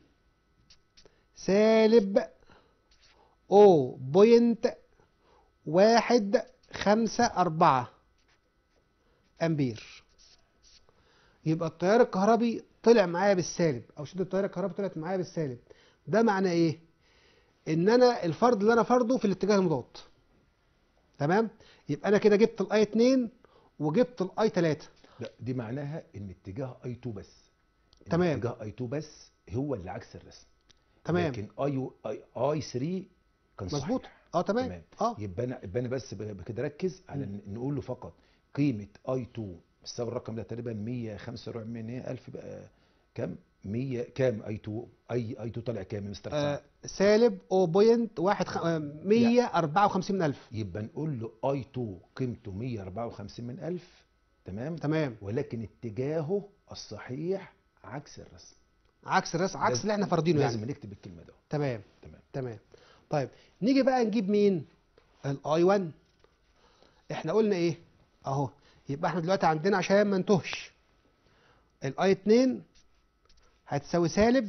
سالب او بوينت واحد خمسة أربعة أمبير يبقى التيار الكهربي طلع معايا بالسالب أو شدة التيار الكهربي طلعت معايا بالسالب ده معناه إيه؟ إن أنا الفرض اللي أنا فرضه في الاتجاه المضاد تمام؟ يبقى أنا كده جبت الأي 2 وجبت الأي 3 لا دي معناها ان اتجاه اي 2 بس إن تمام. اتجاه اي 2 بس هو اللي عكس الرسم تمام لكن اي اي اي 3 كان صحيح مظبوط اه تمام, تمام. اه يبقى انا يبقى انا بس ب- بكده ركز على إن نقول له فقط قيمه اي 2 بتساوي الرقم ده تقريبا 145 الف بقى كام 100 كام اي 2 اي اي 2 طالع كام يا مستر آه سعد سالب او بوينت واحد خ... آه، 154 من ألف يبقى نقول له اي 2 قيمته 154 من الف تمام تمام ولكن اتجاهه الصحيح عكس الرسم عكس الرسم عكس لازم- اللي احنا فارضينه يعني لازم نكتب الكلمه ده تمام تمام تمام طيب نيجي بقى نجيب مين الاي 1 احنا قلنا ايه اهو يبقى احنا دلوقتي عندنا عشان ما نتوهش الاي 2 هتساوي سالب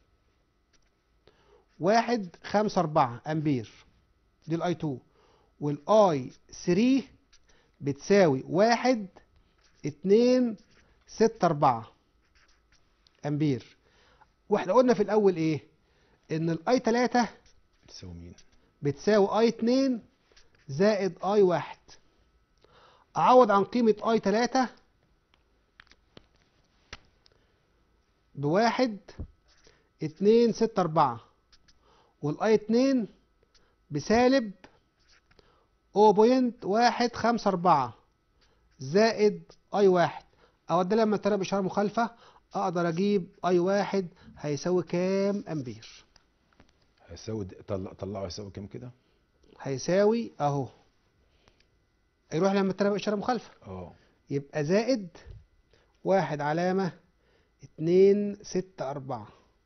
واحد خمسة أربعة أمبير دي الأي 2 والأي 3 بتساوي واحد اتنين ستة أربعة أمبير واحنا قلنا في الأول إيه؟ إن الأي 3 تساوي مين بتساوي اي 2 زائد اي 1 اعوض عن قيمة اي 3 بواحد اتنين ستة اربعة والاي 2 بسالب او بوينت واحد خمسة اربعة زائد اي 1 اودي لما ترى بإشارة مخالفة اقدر اجيب اي 1 هيساوي كام امبير هيساوي د- طلع طلعه هيساوي كام كده هيساوي اهو يروح لما تلاقي اشاره مخالفه اه يبقى زائد واحد علامة اتنين ستة أربعة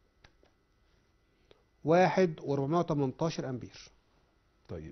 واحد وأربعمائة وتمنتاشر أمبير طيب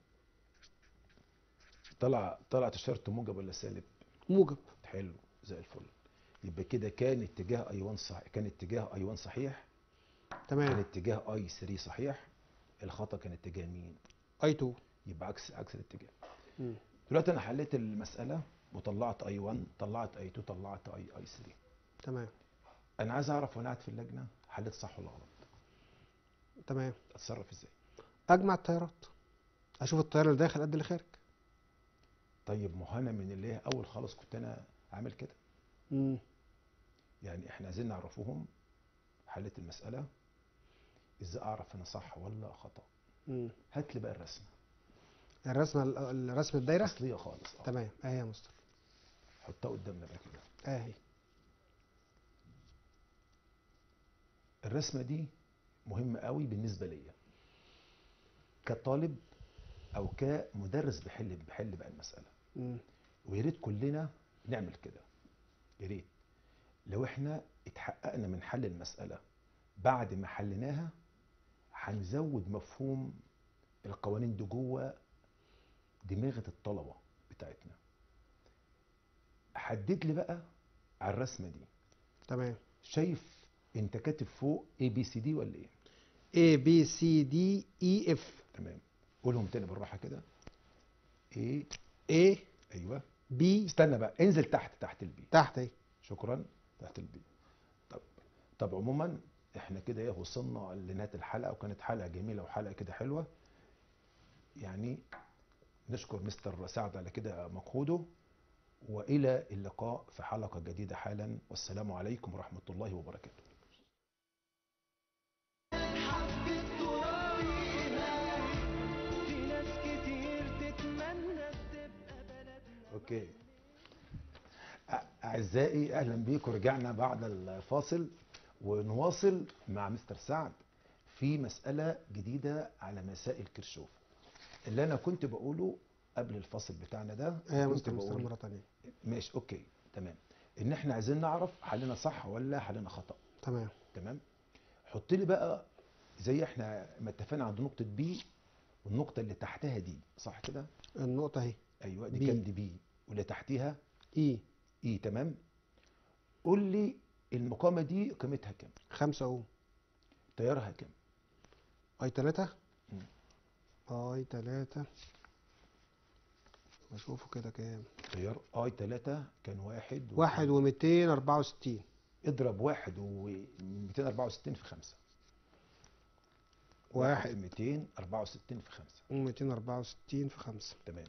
طلع طلعت اشاره موجب ولا سالب موجب حلو زي الفل يبقى كده كان اتجاه اي 1 صح كان اتجاه اي 1 صحيح كان تمام اتجاه اي 3 صحيح الخطا كان اتجاه مين أي 2 يبقى عكس عكس الاتجاه مم. دلوقتي انا حليت المساله وطلعت اي 1 طلعت اي 2 طلعت اي اي 3 تمام انا عايز اعرف وانا قاعد في اللجنه حليت صح ولا غلط تمام اتصرف ازاي أجمع التيارات أشوف التيار اللي داخل قد اللي خارج طيب ما هو انا من اللي هي اول خالص كنت انا عامل كده مم. يعني احنا عايزين نعرفوهم حليت المساله ازاي اعرف انا صح ولا خطا مم. هات لي بقى الرسمه الرسمة الرسم الدايرة اصليه خالص اه تمام أهي يا مستر حطها قدامنا بقى كده أهي الرسمه دي مهمه قوي بالنسبه ليا كطالب او كمدرس بحل بحل بقى المساله مم. ويا ريت كلنا نعمل كده يا ريت لو احنا اتحققنا من حل المساله بعد ما حليناها هنزود مفهوم القوانين دي جوه دماغه الطلبه بتاعتنا حدد لي بقى على الرسمه دي تمام شايف انت كاتب فوق اي بي سي دي ولا ايه A B C D E F تمام قولهم تاني بالراحه كده ايه A ايوه B استنى بقى انزل تحت تحت البي تحت أهي شكرا تحت البي طب طب عموما احنا كده ايه وصلنا لنهايه الحلقه وكانت حلقه جميله وحلقه كده حلوه يعني نشكر مستر سعد على كده مجهوده والى اللقاء في حلقه جديده حالا والسلام عليكم ورحمه الله وبركاته حبة ترابيها في ناس كتير تتمنى تبقى بلدنا اوكي أ- اعزائي اهلا بيكم رجعنا بعد الفاصل ونواصل مع مستر سعد في مساله جديده على مسائل كرشوف اللي انا كنت بقوله قبل الفصل بتاعنا ده أهي يا كنت مستر مستر بقول مرة تانية ماشي اوكي تمام ان احنا عايزين نعرف حلنا صح ولا حلنا خطا تمام تمام حط لي بقى زي احنا ما اتفقنا عند نقطه بي والنقطه اللي تحتها دي صح كده النقطة أهي ايوه دي بي. كام دي بي واللي تحتيها E اي تمام قول لي المقاومه دي قيمتها كام خمسة أوم تيارها كام اي تلاتة مم. اي تلاتة بشوفه كده كام تيار اي 3 كان واحد و- واحد وميتين أربعة وستين اضرب واحد و 264 في 5 واحد 264 في 5 وميتين أربعة وستين في خمسة تمام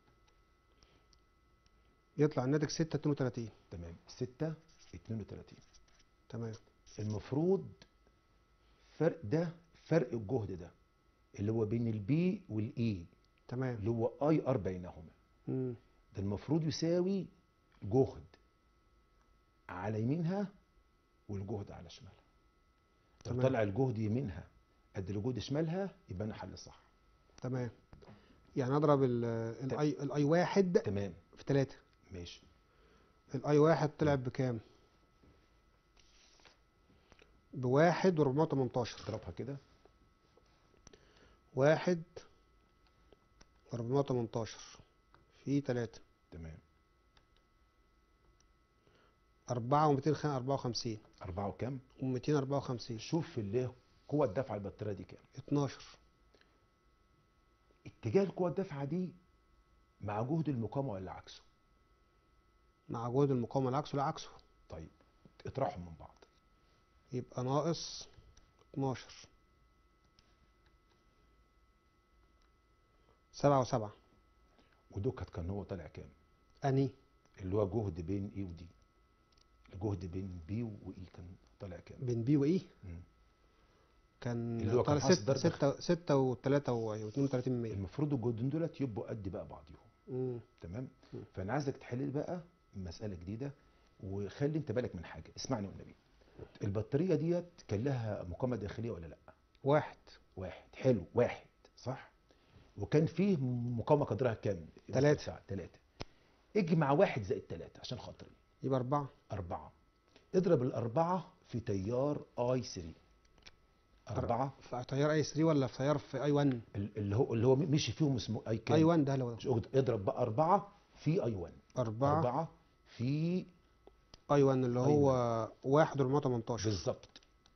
يطلع الناتج ستة اتنين وتلاتين تمام 6 32 تمام المفروض فرق ده فرق الجهد ده اللي هو بين البي والاي تمام اللي هو اي ار بينهما مم. ده المفروض يساوي جهد على يمينها والجهد على شمالها لو تمام. طلع الجهد يمينها قد الجهد شمالها يبقى انا حل صح تمام يعني اضرب ال- الاي الاي واحد تمام في تلاتة ماشي الاي واحد طلع بكام بواحد وربعمية وتمنتاشر اضربها كده واحد وربعمية وتمنتاشر في تلاتة تمام 4 و254 4 وكام و254 شوف اللي قوة الدفع البطارية دي كام 12 اتجاه القوة الدافعة دي مع جهد المقاومة ولا عكسه مع جهد المقاومة العكسه لا عكسه طيب اطرحهم من بعض يبقى ناقص 12 7 و7 ودوكت كان هو طالع كام أني اللي هو جهد بين ايه ودي الجهد بين بي واي كان طالع كام بين بي وإي مم. كان اللي هو كان طالع حاصل 6 ضرب 6 6 و3 و32 من 100 المفروض الجهدين دولت يبقوا قد بقى بعضيهم مم. تمام مم. فانا عايزك تحل لي بقى مساله جديده وخلي انت بالك من حاجه اسمعني والنبي البطاريه ديت كان لها مقاومه داخليه ولا لا واحد واحد حلو واحد صح وكان فيه مقاومه قدرها كام تلاتة. ثلاثة اجمع واحد زائد ثلاثة عشان خاطري يبقى أربعة أربعة اضرب الأربعة في تيار اي 3 أربعة في تيار اي 3 ولا في تيار في اي 1 ال- اللي هو اللي هو مشي فيهم اسمه اي كام اي 1 ده لو مش أقعد- اضرب بقى أربعة في اي 1 4 أربعة في اي 1 اللي هو 1 418 بالظبط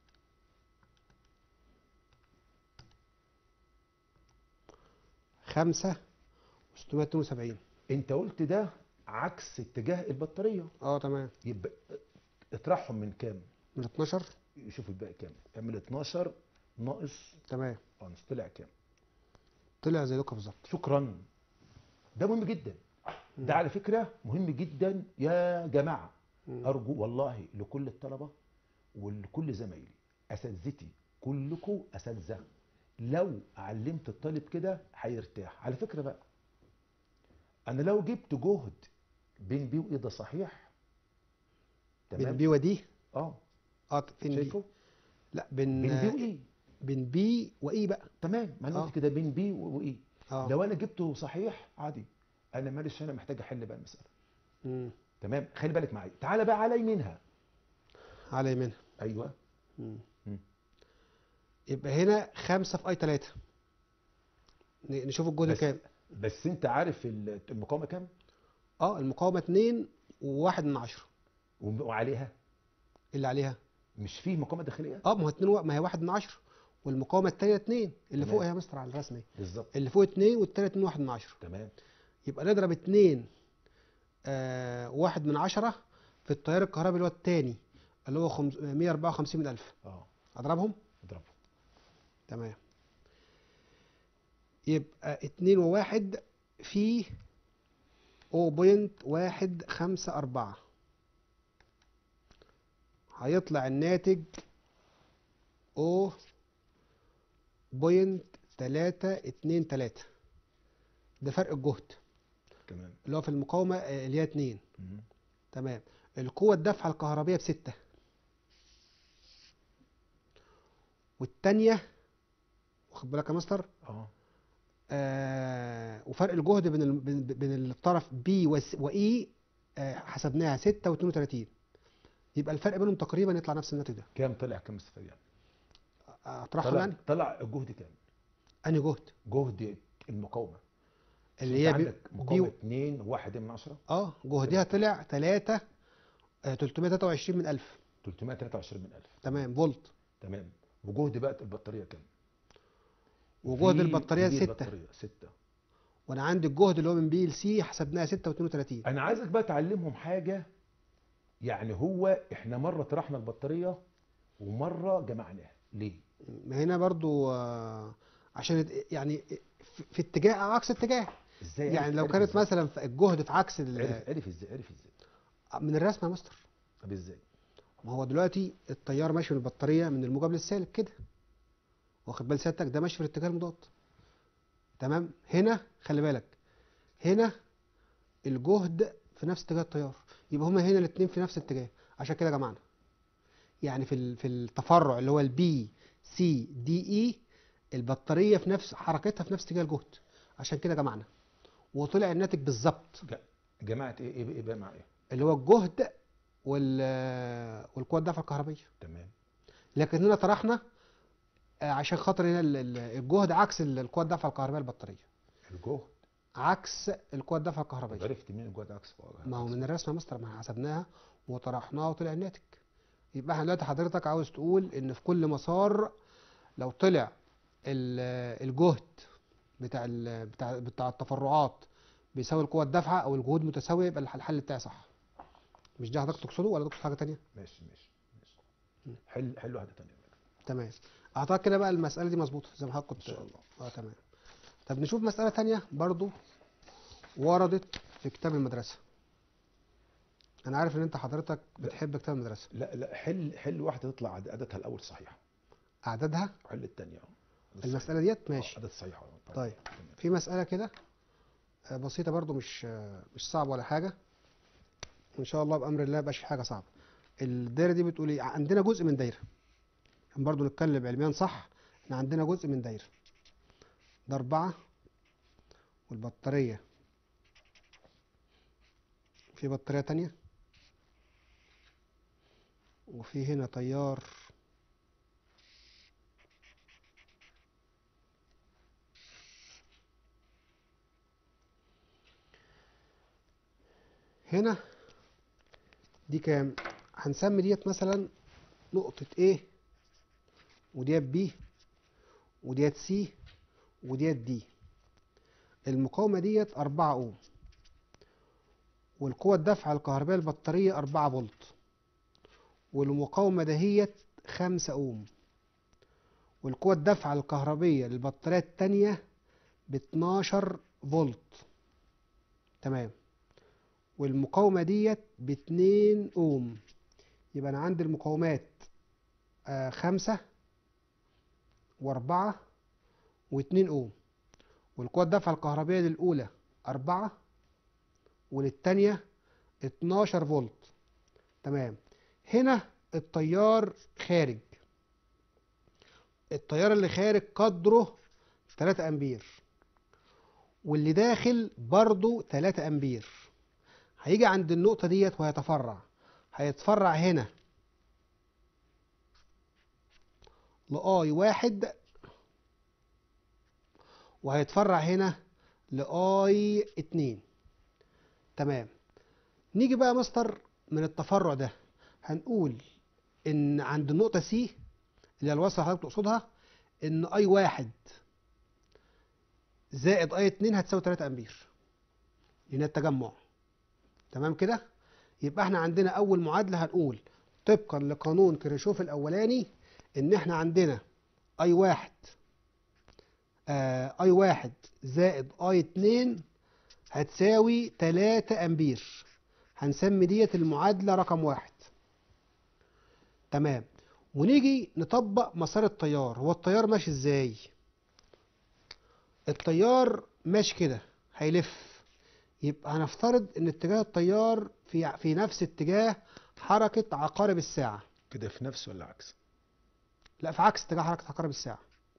خمسة و672 انت قلت ده عكس اتجاه البطاريه اه تمام يبقى اطرحهم من كام من 12 شوف الباقي كام اعمل 12 ناقص تمام ونص طلع كام طلع زي دوكا بالظبط شكرا ده مهم جدا ده على فكره مهم جدا يا جماعه مم. ارجو والله لكل الطلبه ولكل زمايلي اساتذتي كلكم اساتذه لو علمت الطالب كده هيرتاح على فكره بقى انا لو جبت جهد بين بي وايه ده صحيح بين بي ودي اه اه فين دي شايفه لا بين بين بي وايه بين بي واي بقى تمام ما انا آه. قلت كده بين بي وايه اه لو انا جبته صحيح عادي انا معلش انا محتاج احل بقى المساله مم. تمام خلي بالك معايا تعالى بقى على يمينها على يمينها ايوه مم. مم. يبقى هنا خمسة في اي 3 نشوف الجهد بس- كام بس انت عارف ال- المقاومه كام اه المقاومة 2 وواحد من عشرة وم- وعليها اللي عليها مش فيه مقاومه داخليه اه ما هو 2 و... ما هي واحد من عشرة والمقاومة التانية 2 اللي تمام. فوق يا مستر على الرسمة بالظبط اللي فوق 2 والتانية 2 واحد من عشرة تمام يبقى نضرب 2 آه واحد من عشرة في التيار الكهربي اللي هو التاني اللي هو خمس... 154 من ألف اه أضربهم اضربه تمام يبقى اتنين وواحد في او بوينت واحد خمسة أربعة هيطلع الناتج او بوينت تلاتة اتنين تلاتة ده فرق الجهد تمام اللي هو في المقاومة آه، اللي هي اتنين مم. تمام القوة الدافعة الكهربية بستة والتانية واخد بالك يا مستر اه آه وفرق الجهد بين ال- بين بين الطرف بي واي آه حسبناها 6 و32 يبقى الفرق بينهم تقريبا يطلع نفس الناتج ده كام طلع كام استفاد يعني اطرحهم طلع يعني طلع الجهد كام انهي جهد جهد المقاومه اللي هي بي عندك مقاومه 2 1 من 10 اه جهدها طلع 3 آه 323 من 1000 323 من 1000 تمام فولت تمام وجهد بقى البطاريه كام وجهد في- البطاريه في 6 البطاريه 6 وانا عندي الجهد اللي هو من بي ال سي حسبناها 6 و32 انا عايزك بقى تعلمهم حاجه يعني هو احنا مره طرحنا البطاريه ومره جمعناها ليه ما هنا برضو آه عشان يت- يعني في, في اتجاه او عكس اتجاه ازاي يعني عرف- لو عرف كانت إزاي؟ مثلا في الجهد في عكس ال- عرف عرف ازاي عرف ازاي من الرسم يا مستر طب ازاي ما هو دلوقتي التيار ماشي من البطاريه من الموجب للسالب كده واخد بال سيادتك ده ماشي في الاتجاه المضاد تمام هنا خلي بالك هنا الجهد في نفس اتجاه التيار يبقى هما هنا الاثنين في نفس الاتجاه عشان كده جمعنا يعني في ال- في التفرع اللي هو البي سي دي اي البطاريه في نفس حركتها في نفس اتجاه الجهد عشان كده جمعنا وطلع الناتج بالظبط ج- جماعه ايه ايه ايه بقى مع ايه اللي هو الجهد وال والقوه الدفع الكهربيه تمام لكن هنا طرحنا آه، عشان خاطر هنا ال- ال- الجهد عكس ال- القوه الدفع الكهربائيه البطاريه الجهد عكس القوة الدافعة الكهربية عرفت مين الجهد عكس ما هو من الرسمة يا مستر ما احنا حسبناها وطرحناها وطلع الناتج يبقى احنا دلوقتي حضرتك عاوز تقول ان في كل مسار لو طلع ال- الجهد بتاع ال- بتاع بتاع التفرعات بيساوي القوة الدافعة او الجهود متساوية يبقى الح- الحل بتاعي صح مش ده حضرتك تقصده ولا تقصد حاجة تانية ماشي ماشي ماشي حل حل واحده ثانيه تمام اعتقد كده بقى المسألة دي مظبوطة زي ما حضرتك كنت ان شاء الله اه تمام طب نشوف مسألة تانية برضو وردت في كتاب المدرسة انا عارف ان انت حضرتك بتحب كتاب المدرسة لا لا حل حل واحده تطلع عد- عددها الاول صحيحه اعدادها حل الثانيه المسألة ديت ماشي عدد صحيحه طيب. تمام. في مسألة كده آه، بسيطة برضو مش آه، مش صعبة ولا حاجة وإن شاء الله بأمر الله مبقاش في حاجة صعبة الدايرة دي بتقول إيه عندنا جزء من دايرة عشان برضو نتكلم علميا صح إحنا عندنا جزء من دايرة ده أربعة والبطارية في بطارية تانية وفي هنا تيار هنا دي كام هنسمي ديت مثلا نقطة A وديت B وديت C وديت D المقاومة ديت أربعة أوم والقوة الدافعة الكهربائية البطارية أربعة فولت والمقاومة دهيت خمسة أوم والقوة الدافعة الكهربية للبطارية التانية باتناشر فولت تمام والمقاومة ديت باتنين أوم يبقى أنا عندي المقاومات آه خمسة وأربعة واتنين أوم والقوة الدافعة الكهربية للأولى أربعة وللتانية اتناشر فولت تمام هنا التيار خارج التيار اللي خارج قدره 3 أمبير واللي داخل برضو 3 أمبير هيجي عند النقطة ديت وهيتفرع هيتفرع هنا لآي واحد وهيتفرع هنا لآي اتنين تمام نيجي بقى يا مستر من التفرع ده هنقول ان عند النقطة سي اللي هي الوصلة اللي حضرتك تقصدها ان اي واحد زائد اي اتنين هتساوي 3 امبير لان التجمع تمام كده يبقى احنا عندنا اول معادلة هنقول طبقا لقانون كيرشوف الاولاني ان احنا عندنا اي واحد آه اي واحد زائد اي اتنين هتساوي 3 امبير هنسمي ديت المعادلة رقم واحد تمام ونيجي نطبق مسار التيار هو التيار ماشي ازاي التيار ماشي كده هيلف يبقى هنفترض ان اتجاه التيار في في نفس اتجاه حركة عقارب الساعة كده في نفس ولا عكس لا في عكس اتجاه حركة عقارب الساعة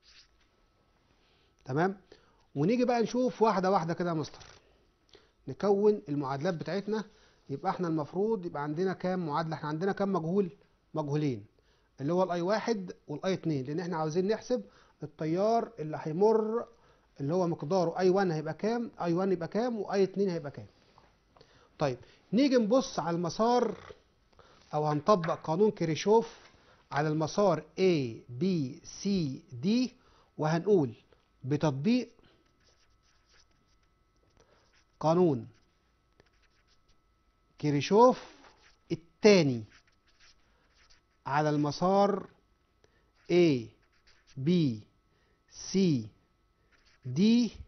تمام ونيجي بقى نشوف واحدة واحدة كده يا مستر نكون المعادلات بتاعتنا يبقى احنا المفروض يبقى عندنا كام معادلة احنا عندنا كام مجهول مجهولين اللي هو الاي واحد والاي اتنين لان احنا عاوزين نحسب التيار اللي هيمر اللي هو مقداره اي 1 هيبقى كام اي 1 يبقى كام واي 2 هيبقى كام طيب نيجي نبص على المسار او هنطبق قانون كيرشوف على المسار A B C D وهنقول بتطبيق قانون كيرشوف الثاني على المسار A B C D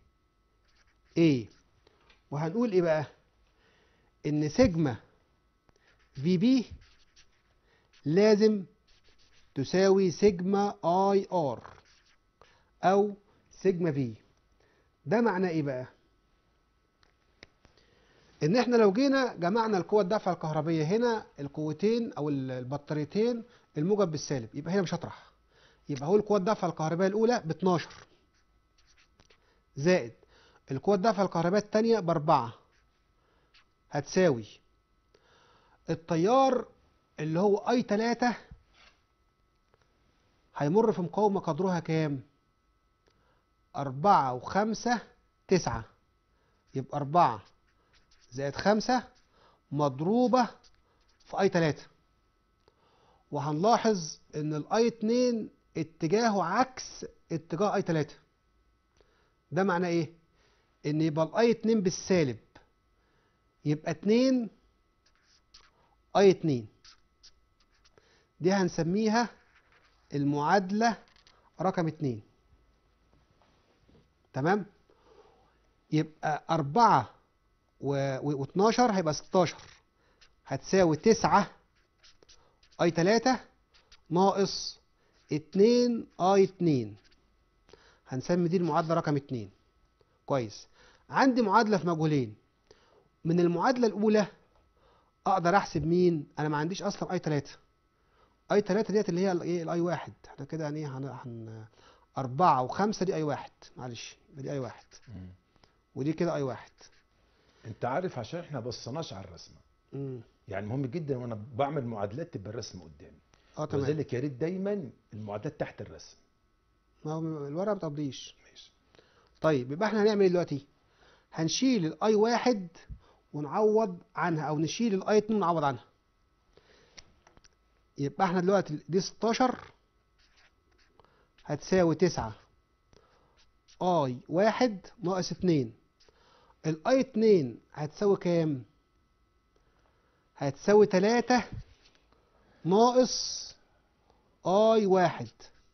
A وهنقول ايه بقى ان سيجما في بي لازم تساوي سيجما اي ار او سيجما في ده معناه ايه بقى ان احنا لو جينا جمعنا القوة الدافعة الكهربية هنا القوتين او البطاريتين الموجب بالسالب يبقى هنا مش هطرح يبقى هو القوة الدافعة الكهربائية الاولى ب 12 زائد القوة الدافعة الكهربائية الثانية بأربعة هتساوي التيار اللي هو اي 3 هيمر في مقاومة قدرها كام؟ أربعة وخمسة تسعة يبقى أربعة زائد خمسة مضروبة في أي تلاتة وهنلاحظ إن الأي اتنين اتجاهه عكس اتجاه أي تلاتة ده معناه إيه؟ إن يبقى الأي اتنين بالسالب يبقى اتنين أي اتنين دي هنسميها المعادلة رقم اتنين تمام يبقى أربعة و 12 هيبقى 16 هتساوي تسعة أي تلاتة ناقص اتنين أي اتنين هنسمي دي المعادلة رقم اتنين كويس عندي معادلة في مجهولين من المعادلة الأولى أقدر أحسب مين أنا ما عنديش أصلا أي تلاتة أي تلاتة ديت اللي هي الإيه الأي واحد احنا كده يعني إيه هن... هن... أربعة وخمسة دي أي واحد معلش يبقى دي أي واحد ودي كده أي واحد انت عارف عشان احنا بصناش على الرسمه مم. يعني مهم جدا وانا بعمل معادلات تبقى الرسم قدامي اه تمام وذلك يا ريت دايما المعادلات تحت الرسم ما هو الورقة ما بتقضيش ماشي طيب يبقى احنا هنعمل ايه دلوقتي هنشيل الاي واحد ونعوض عنها او نشيل الاي اتنين ونعوض عنها يبقى احنا دلوقتي دي 16 هتساوي 9 اي واحد ناقص اتنين الاي اتنين هتساوي كام هتساوي 3 ناقص اي واحد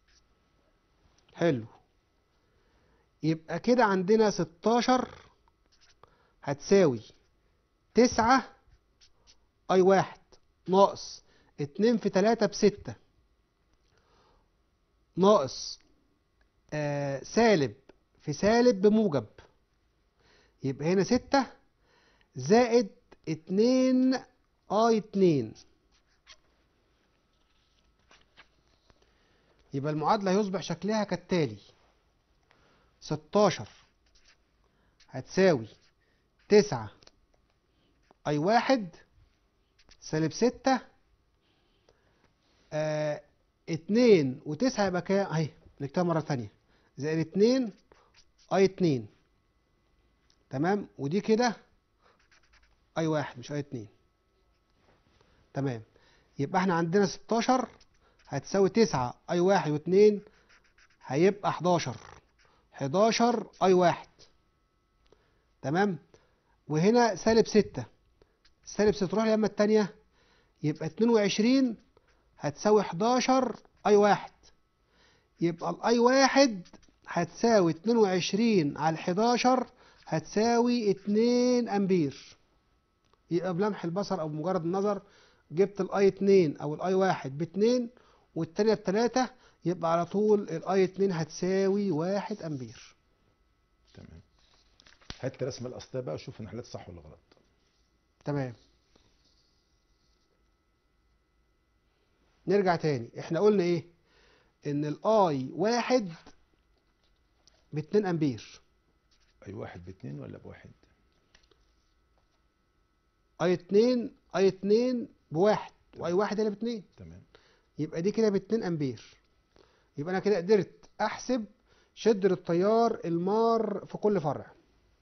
حلو يبقى كده عندنا 16 هتساوي 9 اي واحد ناقص 2 في 3 بستة ناقص آه سالب في سالب بموجب يبقى هنا 6 زائد 2 اي 2 يبقى المعادلة هيصبح شكلها كالتالي 16 هتساوي 9 اي واحد سالب 6 آه 2 و9 يبقى كام اهي نكتبها مرة تانية زائد 2 اي 2 تمام ودي كده اي واحد مش اي 2 تمام يبقى احنا عندنا 16 هتساوي 9 اي واحد و2 هيبقى 11 11 اي واحد تمام وهنا سالب 6 سالب 6 تروح اليمة التانية يبقى 22 هتساوي 11 اي واحد يبقى الاي واحد هتساوي 22 على 11 هتساوي 2 امبير يبقى بلمح البصر او بمجرد النظر جبت الاي 2 او الاي واحد ب 2 والتانية ب 3 يبقى على طول الاي 2 هتساوي 1 امبير تمام هات الرسمه الاصليه بقى وشوف ان حليت صح ولا غلط تمام نرجع تاني احنا قلنا ايه ان الاي واحد باتنين امبير اي واحد باتنين ولا بواحد اي اتنين اي اتنين بواحد واي واحد اللي باتنين تمام يبقى دي كده باتنين امبير يبقى انا كده قدرت احسب شدة التيار المار في كل فرع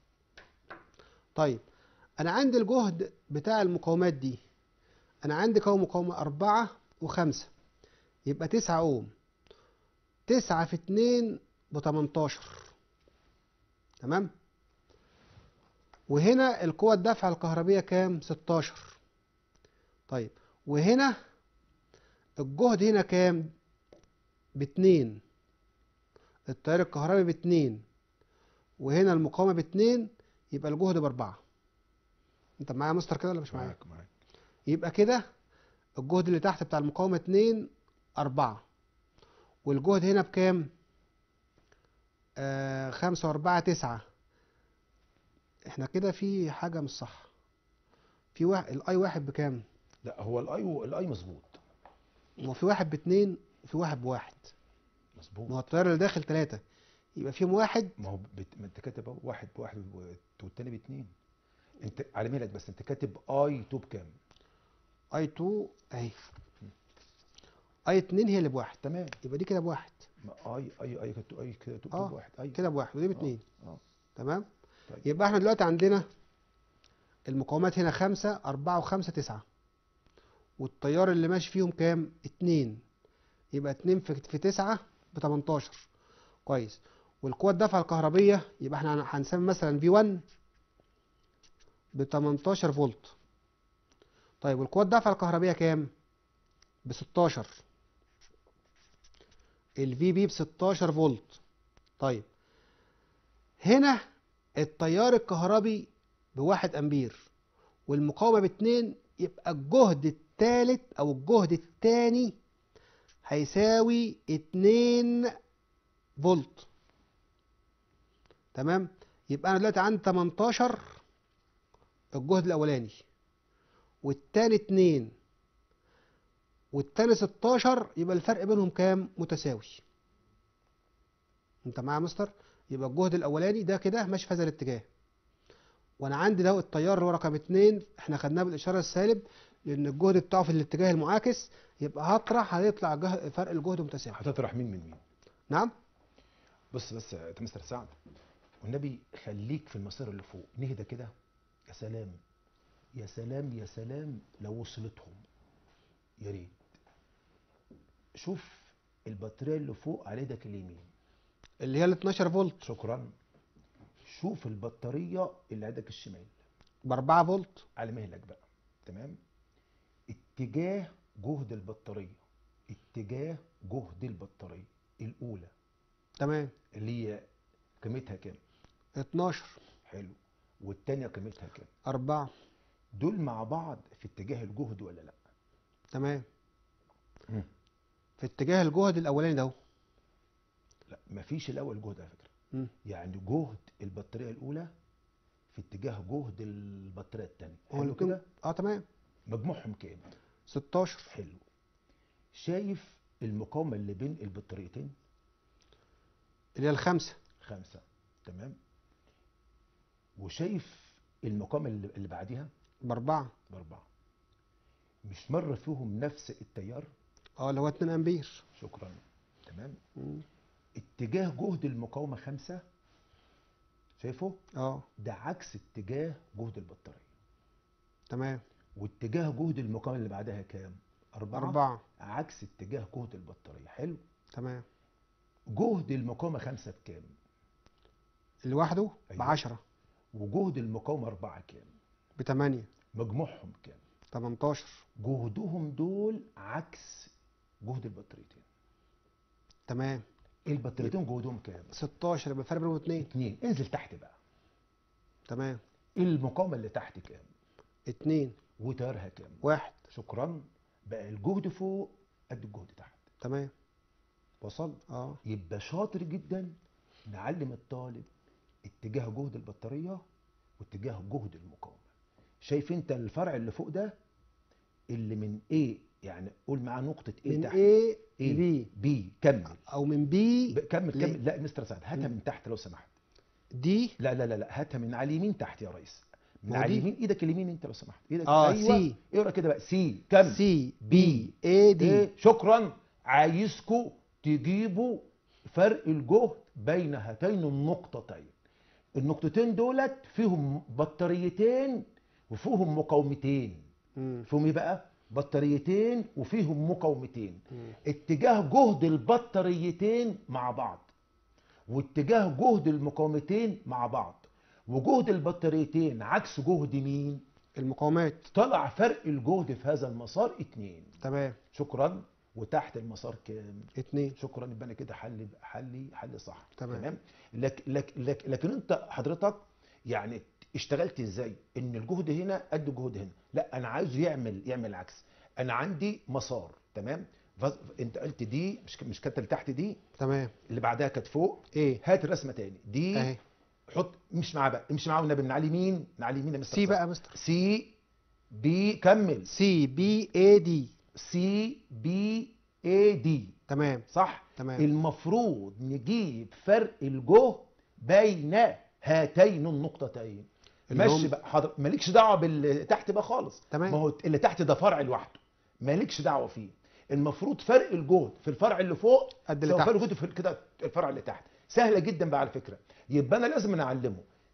طيب انا عندي الجهد بتاع المقاومات دي انا عندي كون مقاومة أربعة وخمسة يبقى تسعة اوم تسعة في اتنين بتمنتاشر تمام وهنا القوة الدافعة الكهربية كام ستاشر طيب وهنا الجهد هنا كام باتنين التيار الكهربي باتنين وهنا المقاومة باتنين يبقى الجهد باربعة انت معايا يا مستر كده ولا مش معايا معاك معاك يبقى كده الجهد اللي تحت بتاع المقاومة اتنين أربعة والجهد هنا بكام؟ آه خمسة وأربعة تسعة احنا كده في حاجة مش صح في واحد الأي واحد بكام؟ لا هو الاي الاي مظبوط ما هو في واحد باتنين وفي واحد بواحد ما مظبوط هو التيار اللي داخل تلاتة يبقى فيهم واحد ما هو بت... ما انت كاتب اهو واحد بواحد و- والتاني باتنين انت على مهلك بس انت كاتب اي 2 بكام اي 2 اهي اي 2 هي اللي بواحد تمام يبقى دي كده بواحد ما اي اي اي كده اي كده 2 اه بواحد اي كده بواحد ودي باتنين اه تمام طيب. يبقى احنا دلوقتي عندنا المقاومات هنا خمسة أربعة وخمسة تسعة والتيار اللي ماشي فيهم كام؟ اتنين يبقى اتنين في, في تسعة بتمنتاشر كويس والقوة الدفع الكهربية يبقى احنا هن- هنسمي مثلا في 1 بتمنتاشر فولت طيب والقوة الدفع الكهربية كام؟ بستاشر الفي بي بستاشر فولت طيب هنا التيار الكهربي بواحد امبير والمقاومة باتنين يبقى الجهد التالت او الجهد التاني هيساوي اتنين فولت تمام يبقى انا دلوقتي عندي 18 الجهد الاولاني والتاني اتنين والتاني 16 يبقى الفرق بينهم كام متساوي انت معايا يا مستر يبقى الجهد الاولاني ده كده ماشي في هذا الاتجاه وانا عندي ده التيار اللي هو رقم اتنين احنا خدناه بالاشاره السالب لان الجهد بتاعه في الاتجاه المعاكس يبقى هطرح هيطلع جه- فرق الجهد متساوي هتطرح مين من مين نعم بص بس يا مستر سعد والنبي خليك في المسار اللي فوق نهدى كده يا سلام يا سلام يا سلام لو وصلتهم يا ريت شوف البطاريه اللي فوق على ايدك اليمين اللي هي ال 12 فولت شكرا شوف البطاريه اللي على ايدك الشمال ب 4 فولت على مهلك بقى تمام اتجاه جهد البطاريه اتجاه جهد البطاريه الاولى تمام اللي هي قيمتها كام 12 حلو والتانية قيمتها كام 4 دول مع بعض في اتجاه الجهد ولا لا تمام مم. في اتجاه الجهد الاولاني ده اهو. لا مفيش الاول جهد على فكره مم. يعني جهد البطاريه الاولى في اتجاه جهد البطاريه الثانيه هو حلو الاتنين- كده اه تمام مجموعهم كام 16 حلو شايف المقاومه اللي بين البطاريتين اللي هي الخمسة خمسة تمام وشايف المقاومه اللي اللي بعديها بأربعة باربعه مش مر فيهم نفس التيار اه اللي هو 2 امبير شكرا تمام مم. اتجاه جهد المقاومة خمسة شايفه؟ اه ده عكس اتجاه جهد البطارية تمام واتجاه جهد المقاومة اللي بعدها كام؟ أربعة أربعة عكس اتجاه جهد البطارية حلو؟ تمام جهد المقاومة خمسة بكام؟ لوحده أيوة. بعشرة وجهد المقاومة أربعة كام؟ بتمانية مجموعهم كام؟ 18 جهدهم دول عكس جهد البطاريتين تمام البطاريتين جهدهم كام؟ 16 يبقى الفرق بينهم اتنين اتنين انزل تحت بقى تمام المقاومة اللي تحت كام؟ اتنين وتيارها كام؟ واحد شكرا بقى الجهد فوق قد الجهد تحت تمام وصل اه يبقى شاطر جدا نعلم الطالب اتجاه جهد البطاريه واتجاه جهد المقاومه شايف انت الفرع اللي فوق ده اللي من ايه يعني قول معاه نقطه ايه من تحت A ايه ل B بي كمل او من B ب- كمل ليه؟ كمل لا مستر سعد هاتها من تحت لو سمحت D لا لا لا لا هاتها من على اليمين تحت يا ريس من ما هو على دي؟ اليمين ايدك اليمين انت لو سمحت ايدك آه، ايوه C. اقرا كده بقى سي كمل C B A D ايه شكرا عايزكم تجيبوا فرق الجهد بين هاتين النقطتين النقطتين دولت فيهم بطاريتين وفيهم مقاومتين مم. فيهم ايه بقى بطاريتين وفيهم مقاومتين مم. اتجاه جهد البطاريتين مع بعض واتجاه جهد المقاومتين مع بعض وجهد البطاريتين عكس جهد مين المقاومات طلع فرق الجهد في هذا المسار اتنين تمام شكرا وتحت المسار كام اتنين شكرا يبقى انا كده حل حلي حل صح تمام. تمام لك لك لك لكن انت حضرتك يعني اشتغلت ازاي ان الجهد هنا قد الجهد هنا لا انا عايزه يعمل يعمل عكس انا عندي مسار تمام ف- انت قلت دي مش مش كانت اللي تحت دي تمام اللي بعدها كانت فوق ايه هات الرسمه تاني دي اهي حط مش معاه بقى مش معاه والنبي من على اليمين من على اليمين يا مستر سي صلاح. بقى يا مستر سي بي كمل سي بي اي دي سي بي اي دي تمام صح تمام المفروض نجيب فرق الجهد بين هاتين النقطتين اللي ماشي هم- بقى حاضر مالكش دعوه باللي تحت بقى خالص تمام. ما هو اللي تحت ده فرع لوحده مالكش دعوه فيه المفروض فرق الجهد في الفرع اللي فوق قد اللي يساوي فرق تحت. الجهد في كده الفرع اللي تحت سهله جدا بقى على فكره يبقى انا لازم نعلمه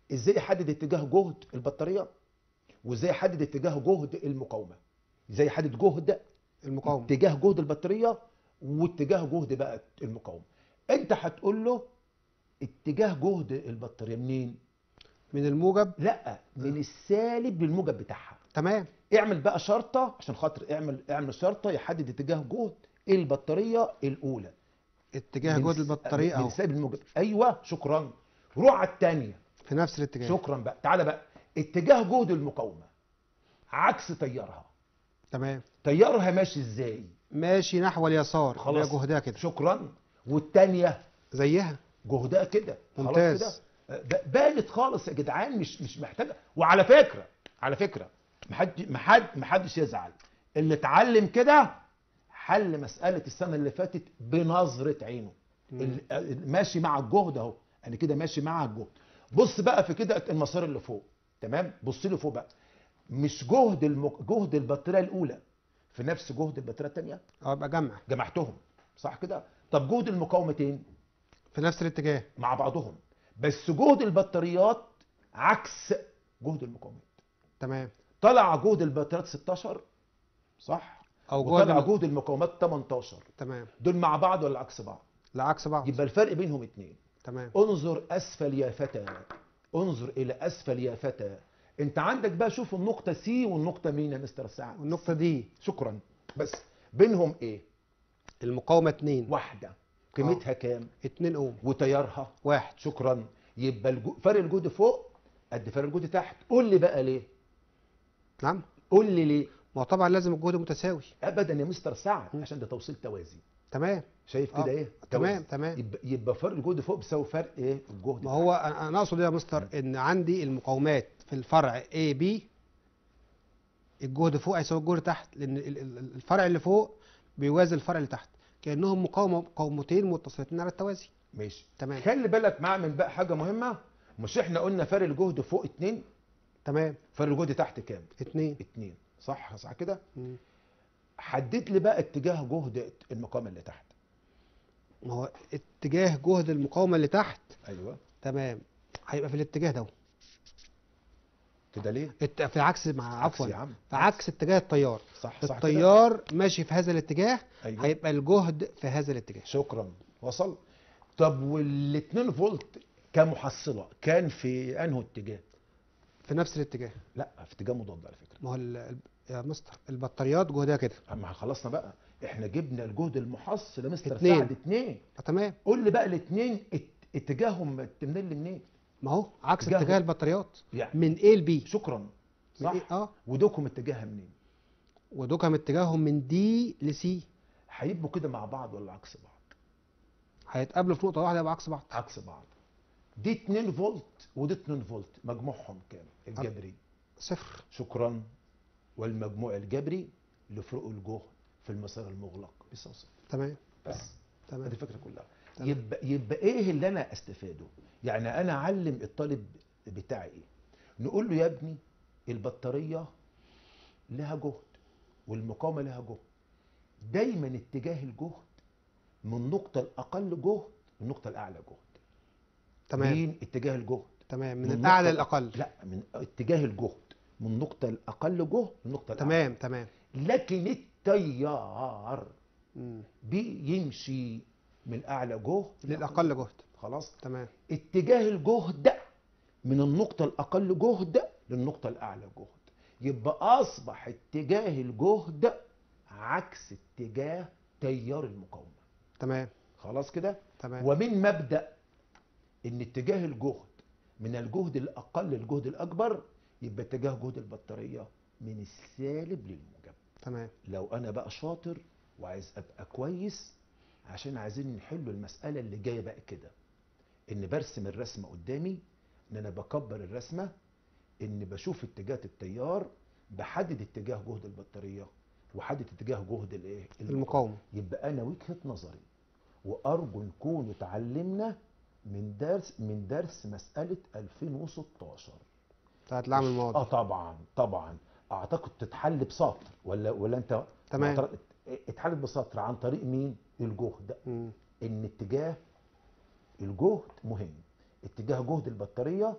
ازاي احدد اتجاه جهد البطاريه وازاي احدد اتجاه جهد المقاومه ازاي احدد جهد المقاومه اتجاه جهد البطاريه واتجاه جهد بقى المقاومه انت هتقول له اتجاه جهد البطاريه منين من الموجب لا من السالب للموجب بتاعها تمام اعمل بقى شرطه عشان خاطر اعمل اعمل شرطه يحدد اتجاه جهد البطاريه الاولى اتجاه من جهد الس- البطاريه من اهو السالب للموجب ايوه شكرا روح على الثانيه في نفس الاتجاه شكرا بقى تعالى بقى اتجاه جهد المقاومه عكس تيارها تمام تيارها ماشي ازاي ماشي نحو اليسار خلاص. خلاص جهدها كده شكرا والثانيه زيها جهدها كده خلاص ممتاز. كده ب- بانت خالص يا جدعان مش مش محتاجه وعلى فكره على فكره محد محد محدش يزعل اللي اتعلم كده حل مساله السنه اللي فاتت بنظره عينه ال- ال- ماشي مع الجهد اهو انا كده ماشي مع الجهد بص بقى في كده المسار اللي فوق تمام بص له فوق بقى مش جهد المك... جهد البطاريه الاولى في نفس جهد البطاريه الثانيه اه يبقى جمع جمعتهم صح كده طب جهد المقاومتين في نفس الاتجاه مع بعضهم بس جهد البطاريات عكس جهد المقاومات تمام طلع جهد البطاريات 16 صح او وطلع جهد جهد المقاومات 18 تمام دول مع بعض ولا عكس بعض لا عكس بعض يبقى الفرق بينهم اتنين تمام انظر اسفل يا فتى انظر الى اسفل يا فتى انت عندك بقى شوف النقطه سي والنقطه مين يا مستر سعد والنقطه دي شكرا بس بينهم ايه المقاومه 2 واحده قيمتها كام 2 اوم وتيارها واحد شكرا يبقى الجو... فرق الجهد فوق قد فرق الجهد تحت قول لي بقى ليه نعم قول لي ليه ما هو طبعا لازم الجهد متساوي ابدا يا مستر سعد عشان ده توصيل توازي تمام شايف كده آه، ايه تمام، توازي. تمام. يبقى, يبقى فرق الجهد فوق بيساوي فرق ايه الجهد ما هو انا أنا اقصد ايه يا مستر ان عندي المقاومات في الفرع A B الجهد فوق هيساوي الجهد تحت لان ال- ال- الفرع اللي فوق بيوازي الفرع اللي تحت كانهم مقاومه مقاومتين متصلتين على التوازي ماشي تمام. خلي بالك معاه من بقى حاجه مهمه مش احنا قلنا فرق الجهد فوق اتنين تمام فرق الجهد تحت كام اتنين اتنين صح صح كده مم. حدد لي بقى اتجاه جهد المقاومه اللي تحت ما هو اتجاه جهد المقاومه اللي تحت ايوه تمام هيبقى في الاتجاه ده كده ليه الت- في عكس مع عكس عفوا يا عم. في عكس اتجاه التيار صح صح كده التيار ماشي في هذا الاتجاه أيوة. هيبقى الجهد في هذا الاتجاه شكرا وصل طب وال2 فولت كمحصله كان في انه اتجاه في نفس الاتجاه لا في اتجاه مضاد على فكره ما هو ال- ال- يا مستر البطاريات جهدها كده اما خلصنا بقى احنا جبنا الجهد المحصل يا مستر اتنين. سعد اتنين آه، تمام قول لي بقى الاثنين اتجاههم منين لمنين ما هو عكس اتجاه- اتجاه البطاريات يعني من A ل B شكرا من صح A- اه ودوكم اتجاهها منين ودوكم اتجاههم من D ل C هيبقوا كده مع بعض ولا عكس بعض هيتقابلوا في نقطة واحدة يبقى عكس بعض عكس بعض دي 2 فولت ودي 2 فولت مجموعهم كام الجبري صفر شكرا والمجموع الجبري لفروق الجهد في المسار المغلق بيساوي صفر تمام بس تمام هذه الفكره كلها تمام. يبقى يبقى ايه اللي انا استفاده يعني انا اعلم الطالب بتاعي ايه نقول له يا ابني البطاريه لها جهد والمقاومه لها جهد دايما اتجاه الجهد من النقطه الاقل جهد للنقطه الاعلى جهد تمام مين اتجاه الجهد تمام من من الأعلى النقطة- للأقل لا من اتجاه الجهد من النقطه الاقل جهد للنقطه الاعلى تمام تمام لكن التيار مم. بيمشي من اعلى جهد للأقل جهد خلاص تمام اتجاه الجهد من النقطة الأقل جهد للنقطة الأعلى جهد يبقى أصبح اتجاه الجهد عكس اتجاه تيار المقاومة تمام خلاص كده تمام ومن مبدأ ان اتجاه الجهد من الجهد الأقل للجهد الأكبر يبقى اتجاه جهد البطارية من السالب للموجب تمام لو انا بقى شاطر وعايز ابقى كويس عشان عايزين نحل المساله اللي جايه بقى كده ان برسم الرسمه قدامي ان انا بكبر الرسمه ان بشوف اتجاهات التيار بحدد اتجاه جهد البطاريه وحدد اتجاه جهد الايه المقاومة يبقى انا وجهه نظري وارجو نكون اتعلمنا من درس من درس مساله 2016 بتاعت العام اه الماضي طبعا طبعا اعتقد تتحل بسطر ولا ولا انت تمام. معترض- اتحلت بسطر عن طريق مين الجهد مم. ان اتجاه الجهد مهم اتجاه جهد البطاريه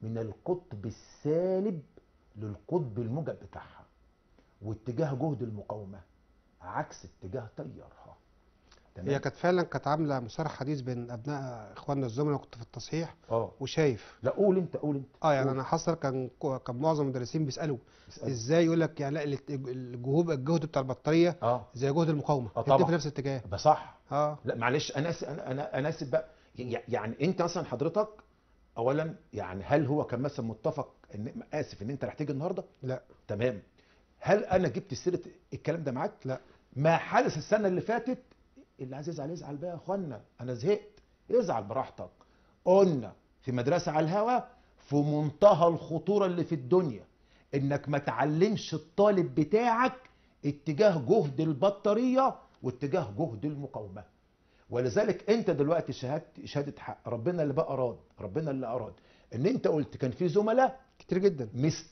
من القطب السالب للقطب الموجب بتاعها واتجاه جهد المقاومه عكس اتجاه تيارها هي كانت فعلا كانت عامله مصارح حديث بين ابناء اخواننا الزملاء كنت في التصحيح اه وشايف لا قول انت قول انت اه يعني قول. انا حصل كان كان معظم المدرسين بيسالوا اسأل. ازاي يقول لك يعني لا الات- الجهود الجهد بتاع البطاريه اه زي جهد المقاومه آه الاتنين طبعا. في نفس الاتجاه ده صح اه لا معلش انا اسف انا انا انا اسف بقى ي- يعني انت مثلا حضرتك اولا يعني هل هو كان مثلا متفق ان اسف ان انت رح تيجي النهارده لا تمام هل انا جبت سيره الكلام ده معاك لا ما حدث السنه اللي فاتت اللي عايز يزعل يزعل بقى يا اخوانا انا زهقت ازعل براحتك قلنا في مدرسه على الهوا في منتهى الخطوره اللي في الدنيا انك ما تعلمش الطالب بتاعك اتجاه جهد البطاريه واتجاه جهد المقاومه ولذلك انت دلوقتي شهادت شهاده حق ربنا اللي بقى اراد ربنا اللي اراد ان انت قلت كان في زملاء كتير جدا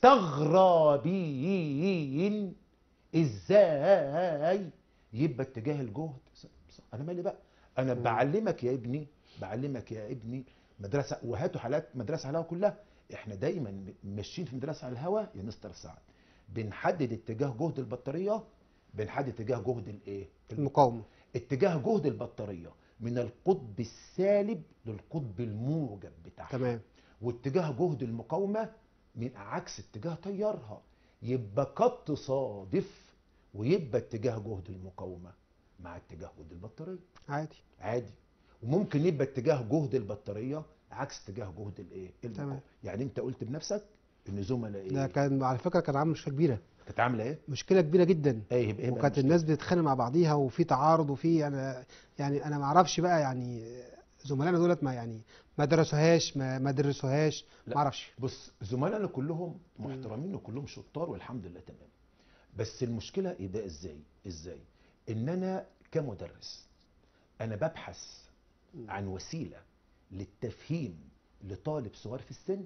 مستغربين ازاي يبقى اتجاه الجهد انا مالي بقى انا مم. بعلمك يا ابني بعلمك يا ابني مدرسه وهاتوا حالات مدرسه على الهوا كلها احنا دايما ماشيين في مدرسه على الهوا يا مستر سعد بنحدد اتجاه جهد البطاريه بنحدد اتجاه جهد الايه المقاومه اتجاه جهد البطاريه من القطب السالب للقطب الموجب بتاعها تمام واتجاه جهد المقاومة من عكس اتجاه تيارها يبقى قد تصادف ويبقى اتجاه جهد المقاومة مع اتجاه جهد البطارية عادي عادي وممكن يبقى اتجاه جهد البطارية عكس اتجاه جهد الايه المقاومة يعني انت قلت بنفسك ان زملاء ده ايه كان على فكره كان عامل مشكله كبيره كانت عامله ايه مشكله كبيره جدا ايه يبقى ايه بقى وكانت المشكلة؟ الناس بتتخانق مع بعضيها وفي تعارض وفي انا يعني انا ما اعرفش بقى يعني زملائنا دولت ما يعني ما درسوهاش ما ما درسوهاش لا. ما اعرفش بص زملائنا كلهم محترمين وكلهم شطار والحمد لله تمام بس المشكله ايه ده ازاي ازاي ان انا كمدرس انا ببحث عن وسيله للتفهيم لطالب صغير في السن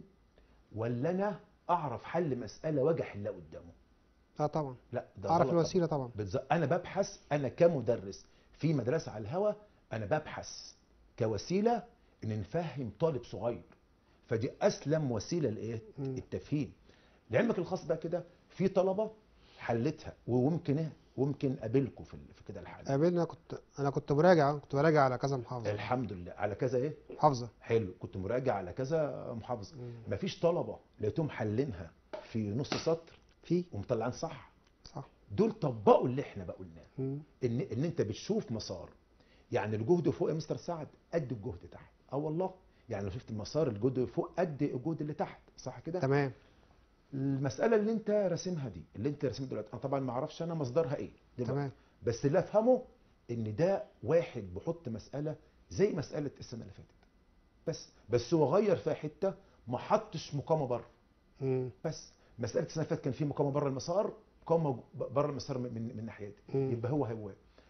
ولا انا اعرف حل مساله واجي احلها قدامه اه طبعا لا ده اعرف غلط طبعاً. الوسيله طبعا بالظبط انا ببحث انا كمدرس في مدرسه على الهوا انا ببحث كوسيله ان نفهم طالب صغير فدي اسلم وسيله لايه مم. التفهيم لعلمك الخاص بقى كده في طلبه حلتها وممكن ايه وممكن اقابلكم في ال- في كده الحاله قابلنا كنت انا كنت براجع كنت براجع على كذا محافظه الحمد لله على كذا ايه محافظه حلو كنت مراجع على كذا محافظه مم. مفيش طلبه لقيتهم حلينها في نص سطر في ومطلعين صح صح دول طبقوا اللي احنا بقى قلناه مم. ان ان انت بتشوف مسار يعني الجهد فوق يا مستر سعد قد الجهد تحت اه والله يعني لو شفت المسار الجهد فوق قد الجهد اللي تحت صح كده تمام المساله اللي انت راسمها دي اللي انت راسمها دلوقتي انا طبعا ما اعرفش انا مصدرها ايه دلوقتي. تمام بس اللي افهمه ان ده واحد بيحط مساله زي مساله السنه اللي فاتت بس بس هو غير فيها حته ما حطش مقاومه بره مم. بس مساله السنه اللي فاتت كان في مقاومه بره المسار مقاومه بره المسار من من, من ناحيتي مم. يبقى هو هو